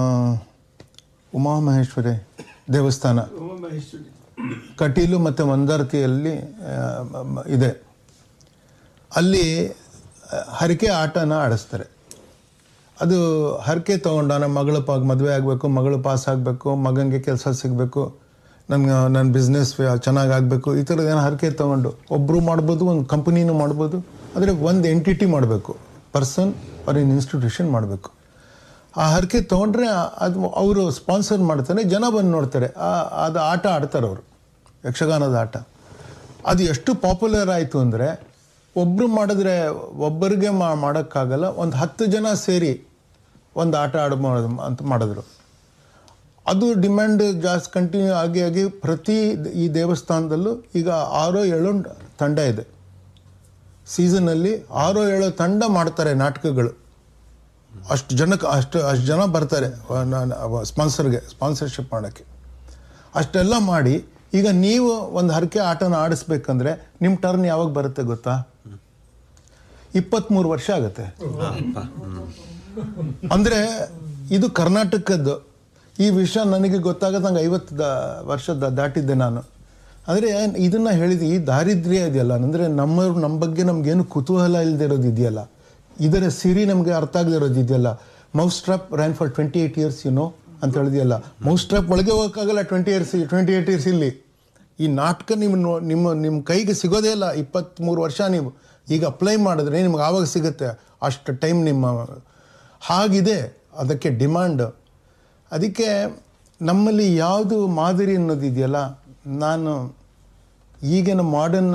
ಉಮಾ ಮಹೇಶ್ವರಿ ದೇವಸ್ಥಾನ ಉಮಾಮಹೇಶ್ವರಿ ಕಟೀಲು ಮತ್ತು ಮಂದಾರ್ತಿಯಲ್ಲಿ ಆ, ಮ- ಮ- ಇದೆ ಅಲ್ಲಿ ಆ, ಹರಕೆ ಆಟನ ಆಡಿಸ್ತಾರೆ ಅದು ಹರಕೆ ತೊಗೊಂಡ ನಮ್ಮ ಮಗಳು ಪಾಗ್ ಮದುವೆ ಆಗಬೇಕು ಮಗಳು ಪಾಸ್ ಆಗಬೇಕು ಮಗನಿಗೆ ಕೆಲಸ ಸಿಗಬೇಕು ನನ್ಗೆ ನನ್ನ ಬಿಸ್ನೆಸ್ ಚೆನ್ನಾಗಿ ಆಗಬೇಕು ಈ ಥರದ ಏನೋ ಹರಕೆ ತೊಗೊಂಡು ಒಬ್ಬರು ಮಾಡ್ಬೋದು ಒಂದು ಕಂಪ್ನಿನೂ ಮಾಡ್ಬೋದು ಆದರೆ ಒಂದು ಎಂಟಿಟಿ ಮಾಡಬೇಕು ಪರ್ಸನ್ ಆರ್ ಇನ್ ಇನ್ಸ್ಟಿಟ್ಯೂಷನ್ ಮಾಡಬೇಕು ಆ ಹರಕೆ ತೊಗೊಂಡ್ರೆ ಅದು ಅವರು ಸ್ಪಾನ್ಸರ್ ಮಾಡ್ತಾರೆ ಜನ ಬಂದು ನೋಡ್ತಾರೆ ಆ ಅದು ಆಟ ಆಡ್ತಾರೆ ಅವರು ಯಕ್ಷಗಾನದ ಆಟ ಅದು ಎಷ್ಟು ಪಾಪ್ಯುಲರ್ ಆಯಿತು ಅಂದರೆ ಒಬ್ಬರು ಮಾಡಿದ್ರೆ ಒಬ್ಬರಿಗೆ ಮಾ ಮಾಡೋಕ್ಕಾಗಲ್ಲ ಒಂದು ಹತ್ತು ಜನ ಸೇರಿ ಒಂದು ಆಟ ಆಡ ಅಂತ ಮಾಡಿದ್ರು ಅದು ಡಿಮ್ಯಾಂಡ್ ಜಾಸ್ತಿ ಕಂಟಿನ್ಯೂ ಆಗಿ ಆಗಿ ಪ್ರತಿ ಈ ದೇವಸ್ಥಾನದಲ್ಲೂ ಈಗ ಆರೋ ಏಳು ತಂಡ ಇದೆ ಸೀಸನಲ್ಲಿ ಆರೋ ಏಳು ತಂಡ ಮಾಡ್ತಾರೆ ನಾಟಕಗಳು ಅಷ್ಟು ಜನಕ್ಕೆ ಅಷ್ಟು ಅಷ್ಟು ಜನ ಬರ್ತಾರೆ ಸ್ಪಾನ್ಸರ್ಗೆ ಸ್ಪಾನ್ಸರ್ಶಿಪ್ ಮಾಡೋಕ್ಕೆ ಅಷ್ಟೆಲ್ಲ ಮಾಡಿ ಈಗ ನೀವು ಒಂದು ಹರಕೆ ಆಟನ ಆಡಿಸ್ಬೇಕಂದ್ರೆ ನಿಮ್ಮ ಟರ್ನ್ ಯಾವಾಗ ಬರುತ್ತೆ ಗೊತ್ತಾ ಇಪ್ಪತ್ತ್ಮೂರು ವರ್ಷ ಆಗುತ್ತೆ ಅಂದರೆ ಇದು ಕರ್ನಾಟಕದ್ದು ಈ ವಿಷಯ ನನಗೆ ಗೊತ್ತಾಗದ ನಂಗೆ ಐವತ್ತು ದ ವರ್ಷ ದ- ದಾಟಿದ್ದೆ ನಾನು ಅಂದರೆ ಇದನ್ನು ಹೇಳಿದ ಈ ದಾರಿದ್ರ್ಯ ಇದೆಯಲ್ಲ ಅಂದರೆ ನಮ್ಮ ನಮ್ಮ ಬಗ್ಗೆ ನಮಗೇನು ಕುತೂಹಲ ಇಲ್ಲದೆ ಇರೋದು ಇದೆಯಲ್ಲ ಇದರ ಸಿರಿ ನಮಗೆ ಅರ್ಥ ಆಗದೆ ಇರೋದು ಇದೆಯಲ್ಲ Mousetrap ran for twenty eight years you know ಅಂತ ಹೇಳಿದೆಯಲ್ಲ ಮೌಸ್ ಟ್ರಾಪ್ ಒಳಗೆ ಹೋಗೋಕ್ಕಾಗಲ್ಲ twenty years twenty eight years ಇಲ್ಲಿ ಈ ನಾಟಕ ನಿಮ್ಮ ನೋ- ನಿಮ್ಮ ನಿಮ್ಮ ಕೈಗೆ ಸಿಗೋದೇ ಇಲ್ಲ ಇಪ್ಪತ್ತ್ಮೂರು ವರ್ಷ ನೀವು ಈಗ ಅಪ್ಲೈ ಮಾಡಿದ್ರೆ ನಿಮ್ಗೆ ಆವಾಗ ಸಿಗುತ್ತೆ ಅಷ್ಟು ಟೈಮ್ ನಿಮ್ಮ ಹಾಗಿದೆ ಅದಕ್ಕೆ ಡಿಮಾಂಡ್ ಅದಕ್ಕೆ ನಮ್ಮಲ್ಲಿ ಯಾವುದು ಮಾದರಿ ಅನ್ನೋದು ಇದೆಯಲ್ಲ ನಾನು ಈಗಿನ ಮಾಡರ್ನ್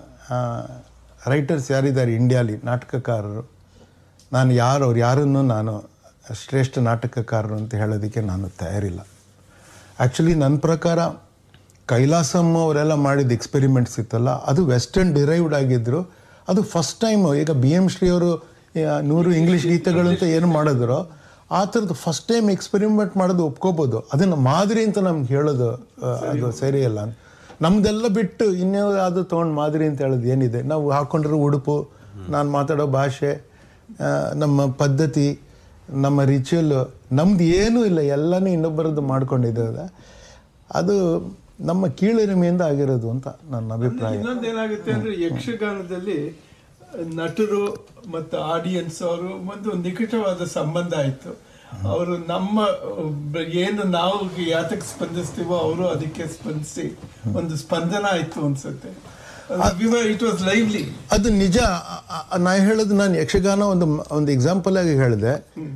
ರೈಟರ್ಸ್ ಯಾರಿದ್ದಾರೆ ಇಂಡಿಯಾಲಿ ನಾಟಕಕಾರರು ನಾನು ಯಾರು ಅವ್ರು ಯಾರನ್ನು ನಾನು ಶ್ರೇಷ್ಠ ನಾಟಕಕಾರರು ಅಂತ ಹೇಳೋದಕ್ಕೆ ನಾನು ತಯಾರಿಲ್ಲ ಆ್ಯಕ್ಚುಲಿ ನನ್ನ ಪ್ರಕಾರ ಕೈಲಾಸಮ್ಮ ಅವರೆಲ್ಲ ಮಾಡಿದ ಎಕ್ಸ್ಪೆರಿಮೆಂಟ್ಸ್ ಇತ್ತಲ್ಲ ಅದು ವೆಸ್ಟರ್ನ್ ಡಿರೈವ್ಡ್ ಆಗಿದ್ರು ಅದು ಫಸ್ಟ್ ಟೈಮು ಈಗ ಬಿ ಎಮ್ ಶ್ರೀ ಅವರು ಆ, ನೂರು ಇಂಗ್ಲೀಷ್ ಗೀತೆಗಳು ಅಂತ ಏನು ಮಾಡಿದ್ರು ಆ ಥರದ್ದು ಫಸ್ಟ್ ಟೈಮ್ ಎಕ್ಸ್ಪೆರಿಮೆಂಟ್ ಮಾಡೋದು ಒಪ್ಕೋಬೋದು ಅದನ್ನು ಮಾದರಿ ಅಂತ ನಮ್ಗೆ ಹೇಳೋದು ಆ, ಅದು ಸರಿಯಲ್ಲ ನಮ್ದೆಲ್ಲ ಬಿಟ್ಟು ಇನ್ಯಾವುದಾದ್ರು ತೊಗೊಂಡು ಮಾದರಿ ಅಂತ ಹೇಳೋದು ಏನಿದೆ ನಾವು ಹಾಕ್ಕೊಂಡಿರೋ ಉಡುಪು ನಾನು ಮಾತಾಡೋ ಭಾಷೆ ಆ, ನಮ್ಮ ಪದ್ಧತಿ ನಮ್ಮ ರಿಚುವಲ್ ನಮ್ದು ಏನೂ ಇಲ್ಲ ಎಲ್ಲನೂ ಇನ್ನೊಬ್ಬರದ್ದು ಮಾಡ್ಕೊಂಡಿದ್ದೇವೆ ಅದು ನಮ್ಮ ಕೀಳಿರಿಮೆಯಿಂದ ಆಗಿರೋದು ಅಂತ ನನ್ನ ಅಭಿಪ್ರಾಯ ಇನ್ನೊಂದೇನಾಗುತ್ತೆ ಅಂದ್ರೆ ಯಕ್ಷಗಾನದಲ್ಲಿ ನಟರು ಮತ್ತು ಆಡಿಯನ್ಸ್ ಅವರು ಒಂದು ನಿಕಟವಾದ ಸಂಬಂಧ ಆಯ್ತು ಅವರು ನಮ್ಮ ಬ- ಏನು ನಾವು ಯಾತಕ್ಕೆ ಸ್ಪಂದಿಸ್ತೀವೋ ಅವರು ಅದಕ್ಕೆ ಸ್ಪಂದಿಸಿ ಒಂದು ಸ್ಪಂದನ ಆಯ್ತು ಅನ್ಸುತ್ತೆ ಇಟ್ ವಾಸ್ ಲೈವ್ಲಿ ಅದು ನಿಜ ಆ- ಆ- ನಾ ಹೇಳೋದು ನಾನು ಯಕ್ಷಗಾನ ಒಂದು ಒಂದು ಎಕ್ಸಾಂಪಲ್ ಆಗಿ ಹೇಳಿದೆ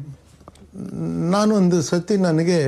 ನಾನು ಒಂದು ಸತಿ ನನಗೆ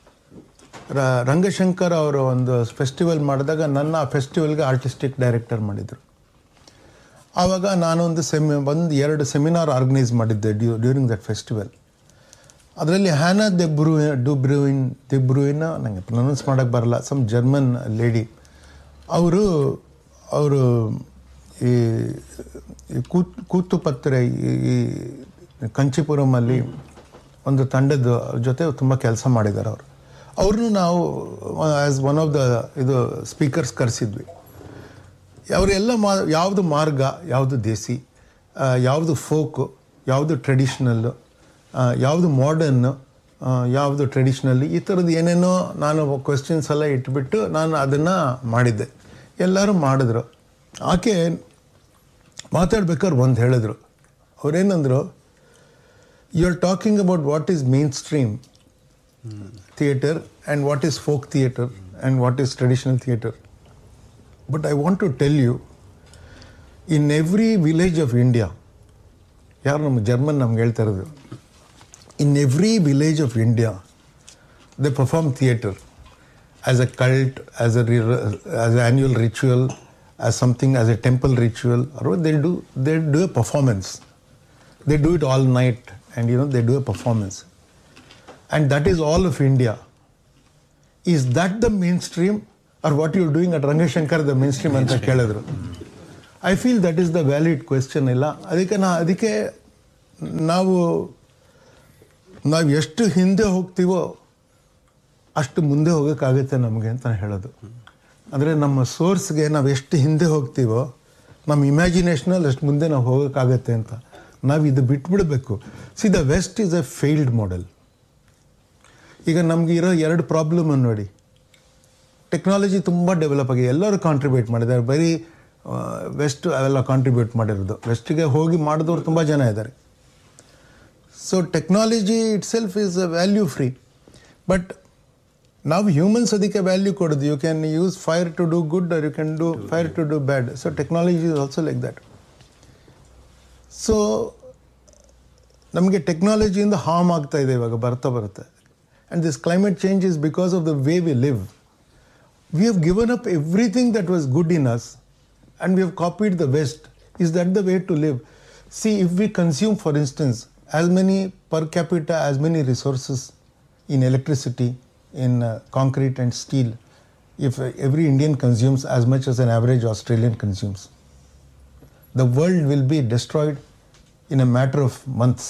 ರ- ರಂಗಶಂಕರ್ ಅವರ ಒಂದು ಫೆಸ್ಟಿವಲ್ ಮಾಡಿದಾಗ ನನ್ನ ಆ ಫೆಸ್ಟಿವಲ್ಗೆ ಆರ್ಟಿಸ್ಟಿಕ್ ಡೈರೆಕ್ಟರ್ ಮಾಡಿದರು ಆವಾಗ ನಾನೊಂದು ಸೆಮಿ ಒಂದು ಎರಡು ಸೆಮಿನಾರ್ ಆರ್ಗನೈಸ್ ಮಾಡಿದ್ದೆ ಡ್ಯೂ ಡ್ಯೂರಿಂಗ್ ದಟ್ ಫೆಸ್ಟಿವಲ್ ಅದರಲ್ಲಿ ಹ್ಯಾನಾ ದೆಬ್ರು ಡುಬ್ರೂಯಿನ್ ದೆಬ್ರೂಯಿನ ನನಗೆ ಪ್ರೊನೌನ್ಸ್ ಮಾಡೋಕ್ಕೆ ಬರಲ್ಲ ಸಮ್ ಜರ್ಮನ್ ಲೇಡಿ ಅವರು ಅವರು ಈ ಈ ಕೂತ್ ಕೂತು ಪತ್ರೆ ಈ ಈ ಕಂಚಿಪುರಮಲ್ಲಿ ಒಂದು ತಂಡದ ಜೊತೆ ತುಂಬ ಕೆಲಸ ಮಾಡಿದ್ದಾರೆ ಅವರು ಅವ್ರನ್ನೂ ನಾವು ಆ್ಯಸ್ ಒನ್ ಆಫ್ ದ ಇದು ಸ್ಪೀಕರ್ಸ್ ಕರೆಸಿದ್ವಿ ಅವರೆಲ್ಲ ಮಾ ಯಾವುದು ಮಾರ್ಗ ಯಾವುದು ದೇಸಿ ಆ, ಯಾವುದು ಫೋಕು ಯಾವುದು ಟ್ರೆಡಿಷ್ನಲ್ಲು ಯಾವುದು ಮಾಡರ್ನು ಯಾವುದು ಟ್ರೆಡಿಷ್ನಲ್ ಈ ಥರದ್ದು ಏನೇನೋ ನಾನು ಕ್ವೆಶ್ಚನ್ಸ್ ಎಲ್ಲ ಇಟ್ಬಿಟ್ಟು ನಾನು ಅದನ್ನು ಮಾಡಿದ್ದೆ ಎಲ್ಲರೂ ಮಾಡಿದ್ರು ಆಕೆ ಮಾತಾಡ್ಬೇಕಾದ್ರೆ ಒಂದು ಹೇಳಿದ್ರು ಅವ್ರೇನಂದ್ರು you are talking about what is mainstream theatre and what is folk theatre and what is traditional theatre. But I want to tell you, in every village of India, ಯಾರು ನಮ್ಮ ಜರ್ಮನ್ ನಮ್ಗೆ ಹೇಳ್ತಾ ಇರೋದು in every village of India they perform theatre as a cult as a as a annual ritual as something as a temple ritual or they do they do a performance they do it all night and you know they do a performance and that is all of india is that the mainstream or what you're doing at rangashankar the mainstream ಅಂತ ಕೇಳಿದ್ರು I feel that is the valid question ಇಲ್ಲ ಅದಕ್ಕೆ ನಾ ಅದಕ್ಕೆ ನಾವು ನಾವು ಎಷ್ಟು ಹಿಂದೆ ಹೋಗ್ತೀವೋ ಅಷ್ಟು ಮುಂದೆ ಹೋಗೋಕ್ಕಾಗುತ್ತೆ ನಮಗೆ ಅಂತ ನಾನು ಹೇಳೋದು ಅಂದರೆ ನಮ್ಮ ಸೋರ್ಸ್ಗೆ ನಾವು ಎಷ್ಟು ಹಿಂದೆ ಹೋಗ್ತೀವೋ ನಮ್ಮ ಇಮ್ಯಾಜಿನೇಷನಲ್ಲಿ ಅಷ್ಟು ಮುಂದೆ ನಾವು ಹೋಗೋಕ್ಕಾಗತ್ತೆ ಅಂತ ನಾವು ಇದು ಬಿಟ್ಬಿಡಬೇಕು see the west is a failed model ಈಗ ನಮ್ಗೆ ಇರೋ ಎರಡು ಪ್ರಾಬ್ಲಮ್ ನೋಡಿ ಟೆಕ್ನಾಲಜಿ ತುಂಬ ಡೆವಲಪ್ ಆಗಿದೆ ಎಲ್ಲರೂ ಕಾಂಟ್ರಿಬ್ಯೂಟ್ ಮಾಡಿದ್ದಾರೆ ಬರೀ ವೆಸ್ಟ್ ಅವೆಲ್ಲ ಕಾಂಟ್ರಿಬ್ಯೂಟ್ ಮಾಡಿರೋದು ವೆಸ್ಟಿಗೆ ಹೋಗಿ ಮಾಡಿದವ್ರು ತುಂಬ ಜನ ಇದ್ದಾರೆ so technology itself is a value free but ನಾವು ಹ್ಯೂಮನ್ಸ್ ಅದಕ್ಕೆ ವ್ಯಾಲ್ಯೂ ಕೊಡೋದು you can use fire to do good or you can do fire to do bad so technology is also like that so ನಮಗೆ ಟೆಕ್ನಾಲಜಿಯಿಂದ harm ಆಗ್ತಾ ಇದೆ ಇವಾಗ ಬರ್ತಾ ಬರುತ್ತೆ and this climate change is because of the way we live we have given up everything that was good in us and we have copied the west is that the way to live see if we consume for instance as many per capita as many resources in electricity, in uh, concrete and steel, if uh, every Indian consumes as much as an average Australian consumes. The world will be destroyed in a matter of months.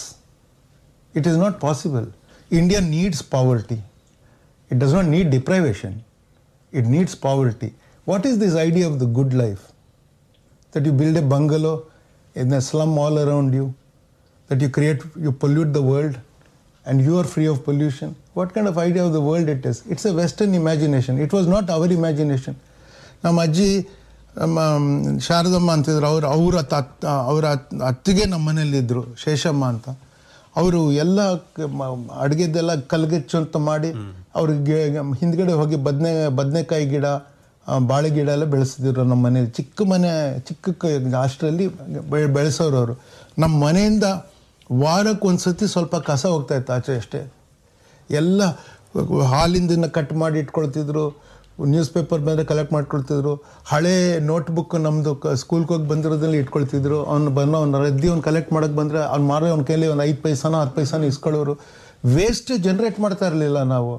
It is not possible. India needs poverty. It does not need deprivation. It needs poverty. What is this idea of the good life? That you build a bungalow in a slum all around you, that you create, you pollute the world, and you are free of pollution. What kind of idea of the world it is? It's a Western imagination. It was not our imagination. ನಮ್ಮ ಅಜ್ಜಿ ನಮ್ಮ ಶಾರದಮ್ಮ ಅಂತಿದ್ರು ಅವ್ರು ಅವರ ಅತ್ತ ಅವರ ಅತ್ತಿಗೆ ನಮ್ಮ ಮನೇಲಿದ್ದರು ಶೇಷಮ್ಮ ಅಂತ ಅವರು ಎಲ್ಲ ಅಡುಗೆದೆಲ್ಲ ಕಲ್ಗೆಚ್ಚು ಅಂತ ಮಾಡಿ ಅವ್ರಿಗೆ ಹಿಂದ್ಗಡೆ ಹೋಗಿ ಬದನೆ ಬದನೆಕಾಯಿ ಗಿಡ ಆ, ಬಾಳೆ ಗಿಡ ಎಲ್ಲ ಬೆಳೆಸಿದ್ರು ನಮ್ಮ ಮನೇಲಿ ಚಿಕ್ಕ ಮನೆ ಚಿಕ್ಕ ಕ- ಅಷ್ಟರಲ್ಲಿ ಬೆ- ಬೆಳೆಸೋರು ಅವರು ನಮ್ಮ ಮನೆಯಿಂದ ವಾರಕ್ಕೆ ಒಂದು ಸತಿ ಸ್ವಲ್ಪ ಕಸ ಹೋಗ್ತಾ ಇತ್ತು ಆಚೆ ಅಷ್ಟೇ ಎಲ್ಲ ಹಾಲಿಂದನ್ನ ಕಟ್ ಮಾಡಿ ಇಟ್ಕೊಳ್ತಿದ್ರು ನ್ಯೂಸ್ ಪೇಪರ್ ಮೇಲೆ ಕಲೆಕ್ಟ್ ಮಾಡ್ಕೊಳ್ತಿದ್ರು ಹಳೆ ನೋಟ್ಬುಕ್ ನಮ್ಮದು ಸ್ಕೂಲ್ಗೆ ಹೋಗಿ ಬಂದಿರೋದ್ರಲ್ಲಿ ಇಟ್ಕೊಳ್ತಿದ್ರು ಅವ್ನು ಬನ್ನೋ ಅವ್ನು ರದ್ದಿ ಅವ್ನು ಕಲೆಕ್ಟ್ ಮಾಡೋಕ್ಕೆ ಬಂದರೆ ಅವ್ನು ಮಾರೋ ಅವ್ನ ಕೈಲಿ ಒಂದು ಐದು ಪೈಸಾನ ಹತ್ತು ಪೈಸಾನ ಇಸ್ಕೊಳ್ಳೋರು ವೇಸ್ಟ್ ಜನರೇಟ್ ಮಾಡ್ತಾ ಇರಲಿಲ್ಲ ನಾವು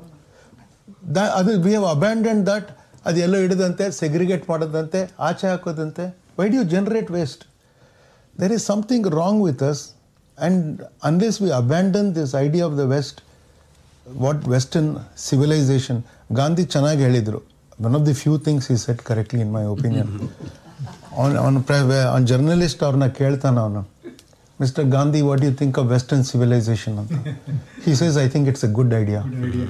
ದ ಅದು ವಿ ಹ್ಯಾವ್ ಅಬ್ಯಾಂಡನ್ ದಟ್ ಅದೆಲ್ಲೋ ಹಿಡಿದಂತೆ ಸೆಗ್ರಿಗೇಟ್ ಮಾಡೋದಂತೆ ಆಚೆ ಹಾಕೋದಂತೆ why do you generate waste there is something wrong with us and unless we abandon this idea of the west what western civilization Gandhi ಚೆನ್ನಾಗಿ ಹೇಳಿದರು one of the few things he said correctly in my opinion ಅವನು ಅವನು ಅವನ journalist ಅವ್ರನ್ನ ಕೇಳ್ತಾನೆ ಅವನು Mister Gandhi what you think of western civilization ಅಂತ he says I think it's a good idea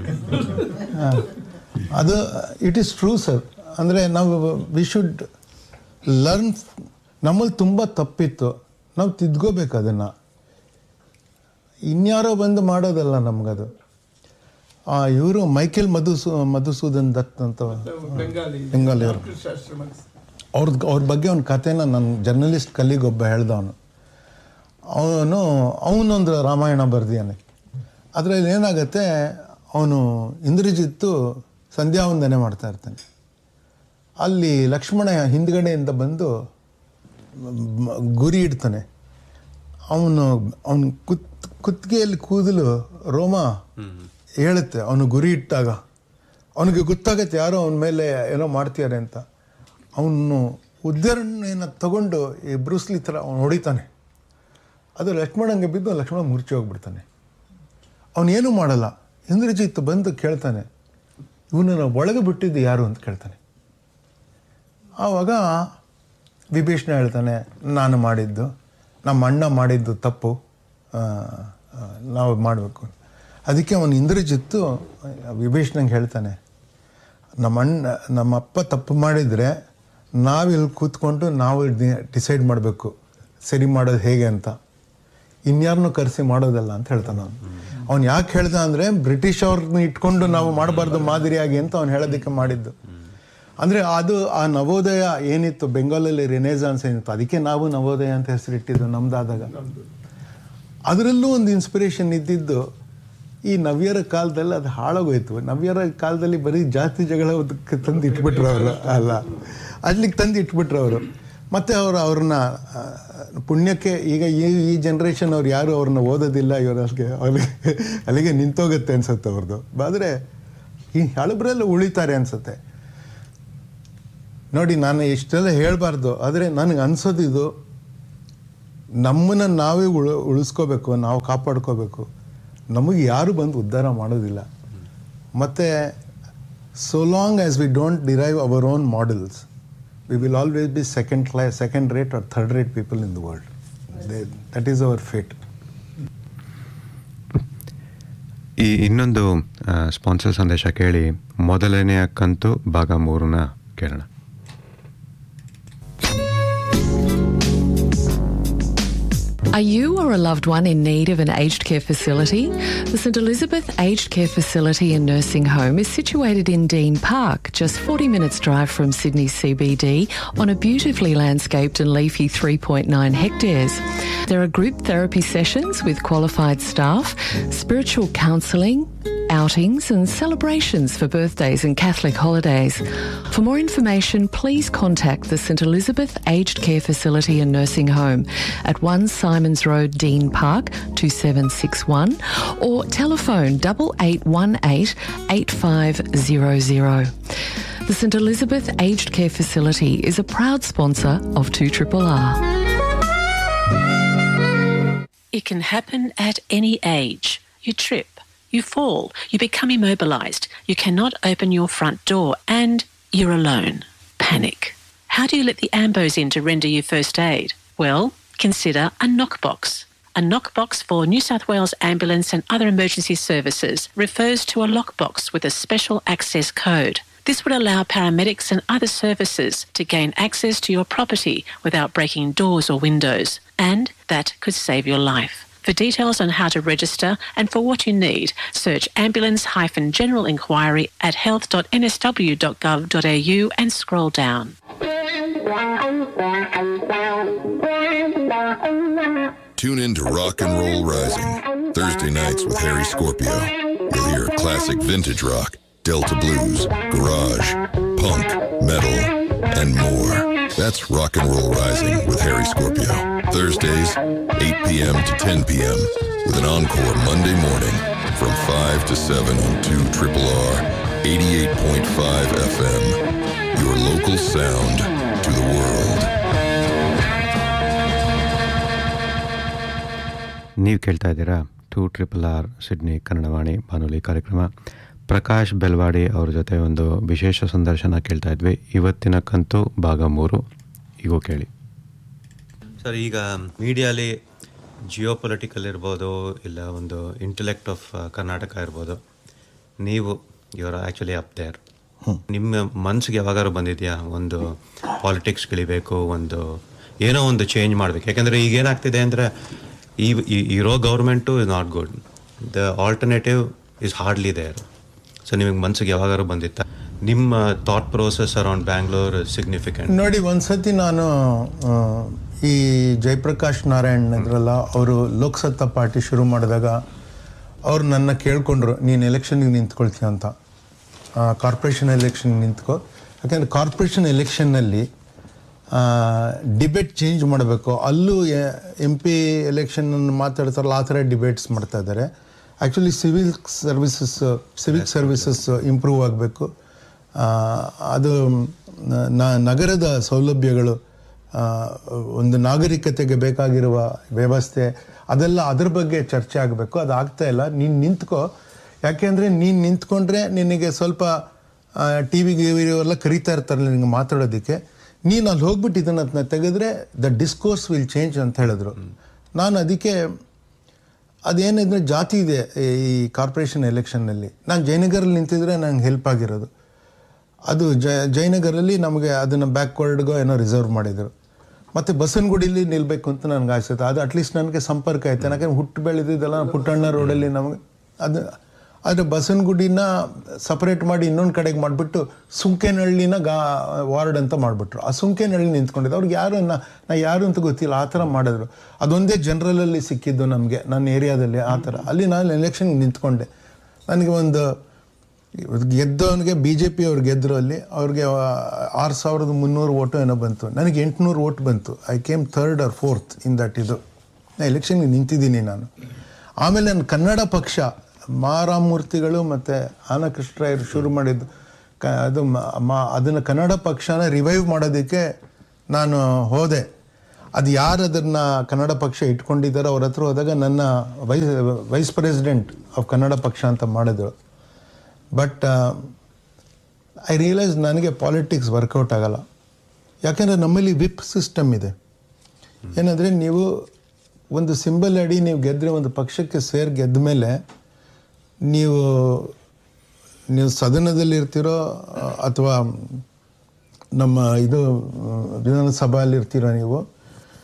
ಅದು ಇಟ್ ಈಸ್ ಟ್ರೂ ಸರ್ ಅಂದರೆ ನಾವು ವಿ ಶುಡ್ ಲರ್ನ್ ನಮ್ಮಲ್ಲಿ ತುಂಬ ತಪ್ಪಿತ್ತು ನಾವು ತಿದ್ಕೋಬೇಕು ಅದನ್ನು ಇನ್ಯಾರೋ ಬಂದು ಮಾಡೋದಲ್ಲ ನಮಗದು ಇವರು ಮೈಕೆಲ್ ಮಧುಸೂ ಮಧುಸೂದನ್ ದತ್ ಅಂತ ಬೆಂಗಾಲಿ ಬೆಂಗಾಲಿಯವರು ರಾಮಕೃಷ್ಣಾಶ್ರಮ ಅವ್ರ ಅವ್ರ ಬಗ್ಗೆ ಒಂದು ಕಥೆನ ನನ್ನ ಜರ್ನಲಿಸ್ಟ್ ಕಲ್ಲಿಗೊಬ್ಬ ಹೇಳ್ದ ಅವನು ಅವನು ಅವನೊಂದು ರಾಮಾಯಣ ಬರ್ದಿಯಾನೆ ಅದರಲ್ಲಿ ಏನಾಗುತ್ತೆ ಅವನು ಇಂದ್ರಜಿತ್ತು ಸಂಧ್ಯಾ ವಂದನೆ ಮಾಡ್ತಾ ಇರ್ತಾನೆ ಅಲ್ಲಿ ಲಕ್ಷ್ಮಣ ಹಿಂದ್ಗಡೆಯಿಂದ ಬಂದು ಮ- ಗುರಿ ಇಡ್ತಾನೆ ಅವನು ಅವನು ಕುತ್ ಕುತ್ತಿಗೆಯಲ್ಲಿ ಕೂದಲು ರೋಮ ಹೇಳುತ್ತೆ ಅವನು ಗುರಿ ಇಟ್ಟಾಗ ಅವನಿಗೆ ಗೊತ್ತಾಗತ್ತೆ ಯಾರೋ ಅವನ ಮೇಲೆ ಏನೋ ಮಾಡ್ತಿದ್ದಾರೆ ಅಂತ ಅವನು ಉದ್ದಾರಣೆಯನ್ನು ತಗೊಂಡು ಈ ಬ್ರೂಸ್ಲಿ ಥರ ಅವನು ಹೊಡಿತಾನೆ ಅದು ಲಕ್ಷ್ಮಣಂಗೆ ಬಿದ್ದು ಲಕ್ಷ್ಮಣ ಮುರ್ಚಿ ಹೋಗ್ಬಿಡ್ತಾನೆ ಅವನೇನು ಮಾಡಲ್ಲ ಇಂದ್ರಜಿತ್ ಬಂದು ಕೇಳ್ತಾನೆ ಇವನನ್ನು ಒಳಗೆ ಬಿಟ್ಟಿದ್ದು ಯಾರು ಅಂತ ಕೇಳ್ತಾನೆ ಆವಾಗ ವಿಭೀಷಣ ಹೇಳ್ತಾನೆ ನಾನು ಮಾಡಿದ್ದು ನಮ್ಮ ಅಣ್ಣ ಮಾಡಿದ್ದು ತಪ್ಪು ಆ, ಆ, ನಾವು ಮಾಡಬೇಕು ಅದಕ್ಕೆ ಅವನು ಇಂದ್ರಜಿತ್ತು ವಿಭೀಷಣಂಗೆ ಹೇಳ್ತಾನೆ ನಮ್ಮ ಅಣ್ಣ ನಮ್ಮ ಅಪ್ಪ ತಪ್ಪು ಮಾಡಿದರೆ ನಾವಿಲ್ಲಿ ಕೂತ್ಕೊಂಡು ನಾವು ಡಿಸೈಡ್ ಮಾಡಬೇಕು ಸರಿ ಮಾಡೋದು ಹೇಗೆ ಅಂತ ಇನ್ಯಾರನ್ನೂ ಕರೆಸಿ ಮಾಡೋದಲ್ಲ ಅಂತ ಹೇಳ್ತಾನೆ ಅವನು ಅವ್ನು ಯಾಕೆ ಹೇಳ್ದ ಅಂದರೆ ಬ್ರಿಟಿಷ್ ಅವ್ರನ್ನ ಇಟ್ಕೊಂಡು ನಾವು ಮಾಡಬಾರ್ದು ಮಾದರಿಯಾಗಿ ಅಂತ ಅವ್ನು ಹೇಳೋದಕ್ಕೆ ಮಾಡಿದ್ದು ಅಂದರೆ ಅದು ಆ ನವೋದಯ ಏನಿತ್ತು ಬೆಂಗಾಲಲ್ಲಿ ರೆನೇಜಾನ್ಸ್ ಏನಿತ್ತು ಅದಕ್ಕೆ ನಾವು ನವೋದಯ ಅಂತ ಹೆಸರಿಟ್ಟಿದ್ದು ನಮ್ದಾದಾಗ ಅದರಲ್ಲೂ ಒಂದು ಇನ್ಸ್ಪಿರೇಷನ್ ಇದ್ದಿದ್ದು ಈ ನವ್ಯರ ಕಾಲದಲ್ಲಿ ಅದು ಹಾಳಾಗೋಯ್ತು ನವ್ಯರ ಕಾಲದಲ್ಲಿ ಬರೀ ಜಾತಿ ಜಗಳ ಅದಕ್ಕೆ ತಂದು ಇಟ್ಬಿಟ್ರು ಅವರು ಅಲ್ಲ ಅಲ್ಲಿಗೆ ತಂದು ಇಟ್ಬಿಟ್ರು ಅವರು ಮತ್ತು ಅವರು ಅವ್ರನ್ನ ಆ, ಪುಣ್ಯಕ್ಕೆ ಈಗ ಈ ಈ ಜನ್ರೇಷನ್ ಅವ್ರು ಯಾರು ಅವ್ರನ್ನ ಓದೋದಿಲ್ಲ ಇವರು ಅಲ್ಲಿಗೆ ಅವ್ರಿಗೆ ಅಲ್ಲಿಗೆ ನಿಂತೋಗುತ್ತೆ ಅನ್ಸುತ್ತೆ ಅವ್ರದ್ದು ಆದರೆ ಈ ಹಳಬ್ರೆಲ್ಲ ಉಳಿತಾರೆ ಅನ್ಸುತ್ತೆ ನೋಡಿ ನಾನು ಇಷ್ಟೆಲ್ಲ ಹೇಳಬಾರ್ದು ಆದರೆ ನನಗೆ ಅನ್ಸೋದು ಇದು ನಮ್ಮನ್ನು ನಾವೇ ಉಳು ಉಳಿಸ್ಕೋಬೇಕು ನಾವು ಕಾಪಾಡ್ಕೋಬೇಕು ನಮಗೆ ಯಾರು ಬಂದು ಉದ್ಧಾರ ಮಾಡೋದಿಲ್ಲ ಮತ್ತು so long as we don't derive our own models we will always be second class second rate or third rate people in the world that is our fate ಈ ಇನ್ನೊಂದು ಸ್ಪಾನ್ಸರ್ ಸಂದೇಶ ಕೇಳಿ ಮೊದಲನೆಯ ಕಂತು ಭಾಗ ಮೂರನ್ನ ಕೇಳೋಣ Are you or a loved one in need of an aged care facility? The St Elizabeth Aged Care Facility and Nursing Home is situated in Dean Park, just 40 minutes drive from Sydney CBD on a beautifully landscaped and leafy 3.9 hectares. There are group therapy sessions with qualified staff, spiritual counselling, outings and celebrations for birthdays and Catholic holidays. For more information, please contact the St Elizabeth Aged Care Facility and Nursing Home at 1 Simons Road, Dean Park, 2761 or telephone 8818 8500. The St Elizabeth Aged Care Facility is a proud sponsor of 2RRR. It can happen at any age. You trip, you fall, you become immobilized, you cannot open your front door, and you're alone. Panic. How do you let the AMBOs in to render you first aid? Well, consider a knockbox. A knockbox for New South Wales Ambulance and other emergency services refers to a lockbox with a special access code. This would allow paramedics and other services to gain access to your property without breaking doors or windows, and that could save your life. For details on how to register and for what you need, search ambulance general inquiry at health.nsw.gov.au and scroll down. Tune in to Rock and Roll Rising, Thursday nights with Harry Scorpio. You'll hear classic vintage rock, Delta blues, garage, punk, metal, and more. That's Rock and Roll Rising with Harry Scorpio. Thursdays, 8 p.m. to 10 p.m. with an encore Monday morning from 5 to 7 on 2 Triple R 88.5 FM. Your local sound to the world. ನೀವು ಕೇಳ್ತಾ ಇದ್ದೀರಾ two triple R Sydney Kannadavani ಬಾನುಲಿ ಕಾರ್ಯಕ್ರಮ ಪ್ರಕಾಶ್ ಬೆಲ್ವಾಡಿ ಅವ್ರ ಜೊತೆ ಒಂದು ವಿಶೇಷ ಸಂದರ್ಶನ ಕೇಳ್ತಾ ಇದ್ವಿ ಇವತ್ತಿನ ಕಂತು ಭಾಗ ಮೂರು ಈಗೂ ಕೇಳಿ ಸರ್ ಈಗ ಮೀಡಿಯಾಲಿ ಜಿಯೋ ಪೊಲಿಟಿಕಲ್ ಇರ್ಬೋದು ಇಲ್ಲ ಒಂದು ಇಂಟೆಲೆಕ್ಟ್ ಆಫ್ ಕರ್ನಾಟಕ ಇರ್ಬೋದು ನೀವು ಇವರ ಆ್ಯಕ್ಚುಲಿ ಅಪ್ ದೇರ್ ನಿಮ್ಮ ಮನ್ಸಿಗೆ ಯಾವಾಗಾರು ಬಂದಿದೆಯಾ ಒಂದು ಪಾಲಿಟಿಕ್ಸ್ ಇಳಿಬೇಕು ಒಂದು ಏನೋ ಒಂದು ಚೇಂಜ್ ಮಾಡಬೇಕು ಯಾಕೆಂದರೆ ಈಗ ಏನಾಗ್ತಿದೆ ಅಂದರೆ ಈ ಈ- ಇರೋ government is not good the alternative is hardly there so ನಿಮಗೆ ಮನ್ಸಿಗೆ ಯಾವಾಗಾರು ಬಂದಿತ್ತ ನಿಮ್ಮ thought process around Bangalore significant ನೋಡಿ ಒಂದ್ಸತಿ ನಾನು ಆ, ಈ ಜಯಪ್ರಕಾಶ್ ನಾರಾಯಣ್ ಇದ್ರಲ್ಲ ಅವರು ಲೋಕಸತ್ತಾ ಪಾರ್ಟಿ ಶುರು ಮಾಡಿದಾಗ ಅವ್ರು ನನ್ನ ಕೇಳ್ಕೊಂಡ್ರು ನೀನು ಎಲೆಕ್ಷನ್ಗೆ ನಿಂತ್ಕೊಳ್ತೀಯ ಅಂತ ಕಾರ್ಪೊರೇಷನ್ ಎಲೆಕ್ಷನ್ ನಿಂತ್ಕೊ ಯಾಕೆಂದರೆ ಕಾರ್ಪೊರೇಷನ್ ಎಲೆಕ್ಷನ್ನಲ್ಲಿ ಡಿಬೇಟ್ ಚೇಂಜ್ ಮಾಡಬೇಕು ಅಲ್ಲೂ ಎಮ್ ಪಿ ಎಲೆಕ್ಷನ್ ಮಾತಾಡ್ತಾರಲ್ಲ ಆ ಥರ ಡಿಬೇಟ್ಸ್ ಮಾಡ್ತಾ ಇದ್ದಾರೆ actually civil services civic services improve ಆಗಬೇಕು ಅದು ನ- ನಗರದ ಸೌಲಭ್ಯಗಳು ಆ, ಒಂದು ನಾಗರಿಕತೆಗೆ ಬೇಕಾಗಿರುವ ವ್ಯವಸ್ಥೆ ಅದೆಲ್ಲ ಅದ್ರ ಬಗ್ಗೆ ಚರ್ಚೆ ಆಗಬೇಕು ಅದು ಆಗ್ತಾ ಇಲ್ಲ ನೀನು ನಿಂತ್ಕೋ ಯಾಕೆಂದರೆ ನೀನು ನಿಂತ್ಕೊಂಡ್ರೆ ನಿನಗೆ ಸ್ವಲ್ಪ ಟಿ ವಿಗೆ ಎಲ್ಲ ಕರೀತಾ ಇರ್ತಾರಲ್ಲ ನಿನಗೆ ಮಾತಾಡೋದಕ್ಕೆ ನೀನು ಅಲ್ಲಿ ಹೋಗ್ಬಿಟ್ಟು ಇದನ್ನು ತೆಗೆದ್ರೆ ದ ಡಿಸ್ಕೋರ್ಸ್ ವಿಲ್ ಚೇಂಜ್ ಅಂತ ಹೇಳಿದ್ರು ನಾನು ಅದಕ್ಕೆ ಅದೇನಿದ್ರೆ ಜಾತಿ ಇದೆ ಈ ಕಾರ್ಪೊರೇಷನ್ ಎಲೆಕ್ಷನ್ನಲ್ಲಿ ನಾನು ಜಯನಗರಲ್ಲಿ ನಿಂತಿದ್ರೆ ನಂಗೆ ಹೆಲ್ಪ್ ಆಗಿರೋದು ಅದು ಜ ಜಯನಗರಲ್ಲಿ ನಮಗೆ ಅದನ್ನು ಬ್ಯಾಕ್ವರ್ಡ್ಗೋ ಏನೋ ರಿಸರ್ವ್ ಮಾಡಿದರು ಮತ್ತು ಬಸವನಗುಡಿಲಿ ನಿಲ್ಲಬೇಕು ಅಂತ ನನಗೆ ಆಸೆ ಇತ್ತು ಅದು ಅಟ್ಲೀಸ್ಟ್ ನನಗೆ ಸಂಪರ್ಕ ಆಯ್ತು ಯಾಕಂದ್ರೆ ಹುಟ್ಟು ಬೆಳೆದಿದ್ದಲ್ಲ ಪುಟ್ಟಣ್ಣ ರೋಡಲ್ಲಿ ನಮಗೆ ಅದು ಆದರೆ ಬಸವನಗುಡಿನ ಸಪ್ರೇಟ್ ಮಾಡಿ ಇನ್ನೊಂದು ಕಡೆಗೆ ಮಾಡಿಬಿಟ್ಟು ಸುಂಕೇನಹಳ್ಳಿನ ಗಾ ವಾರ್ಡ್ ಅಂತ ಮಾಡಿಬಿಟ್ರು ಆ ಸುಂಕೇನಹಳ್ಳಿ ನಿಂತ್ಕೊಂಡಿದ್ದು ಅವ್ರಿಗೆ ಯಾರು ನಾ ನಾ ಯಾರು ಅಂತ ಗೊತ್ತಿಲ್ಲ ಆ ಥರ ಮಾಡಿದ್ರು ಅದೊಂದೇ ಜನರಲಲ್ಲಿ ಸಿಕ್ಕಿದ್ದು ನಮಗೆ ನನ್ನ ಏರಿಯಾದಲ್ಲಿ ಆ ಥರ ಅಲ್ಲಿ ನಾನು ಎಲೆಕ್ಷನ್ಗೆ ನಿಂತ್ಕೊಂಡೆ ನನಗೆ ಒಂದು ಗೆದ್ದವನಿಗೆ ಬಿ ಜೆ ಪಿ ಅವ್ರು ಗೆದ್ದರು ಅಲ್ಲಿ ಅವ್ರಿಗೆ ಆರು ಸಾವಿರದ ಮುನ್ನೂರು ಓಟು ಏನೋ ಬಂತು ನನಗೆ ಎಂಟುನೂರು ಓಟ್ ಬಂತು I came third or fourth in that ಇದು ನಾ ಎಲೆಕ್ಷನ್ಗೆ ನಿಂತಿದ್ದೀನಿ ನಾನು ಆಮೇಲೆ ನನ್ನ ಕನ್ನಡ ಪಕ್ಷ ಮಾರಾಮೂರ್ತಿಗಳು ಮತ್ತು ಆನಕೃಷ್ಣರಾಯರು ಶುರು ಮಾಡಿದ್ದು ಕ ಅದು ಮಾ ಅದನ್ನು ಕನ್ನಡ ಪಕ್ಷನ ರಿವೈವ್ ಮಾಡೋದಕ್ಕೆ ನಾನು ಹೋದೆ ಅದು ಯಾರು ಅದನ್ನು ಕನ್ನಡ ಪಕ್ಷ ಇಟ್ಕೊಂಡಿದ್ದಾರೋ ಅವ್ರ ಹತ್ರ ಹೋದಾಗ ನನ್ನ vice vice president of Kannada Paksha ಅಂತ ಮಾಡಿದ್ರು ಬಟ್ ಐ ರಿಯಲೈಸ್ ನನಗೆ ಪಾಲಿಟಿಕ್ಸ್ ವರ್ಕೌಟ್ ಆಗಲ್ಲ ಯಾಕೆಂದರೆ ನಮ್ಮಲ್ಲಿ ವಿಪ್ ಸಿಸ್ಟಮ್ ಇದೆ ಏನಂದರೆ ನೀವು ಒಂದು ಸಿಂಬಲ್ ಅಡಿ ನೀವು ಗೆದ್ದರೆ ಒಂದು ಪಕ್ಷಕ್ಕೆ ಸೇರಿ ಗೆದ್ದ ಮೇಲೆ ನೀವು ನೀವು ಸದನದಲ್ಲಿರ್ತೀರೋ ಅಥವಾ ನಮ್ಮ ಇದು ವಿಧಾನಸಭೆಯಲ್ಲಿರ್ತೀರೋ ನೀವು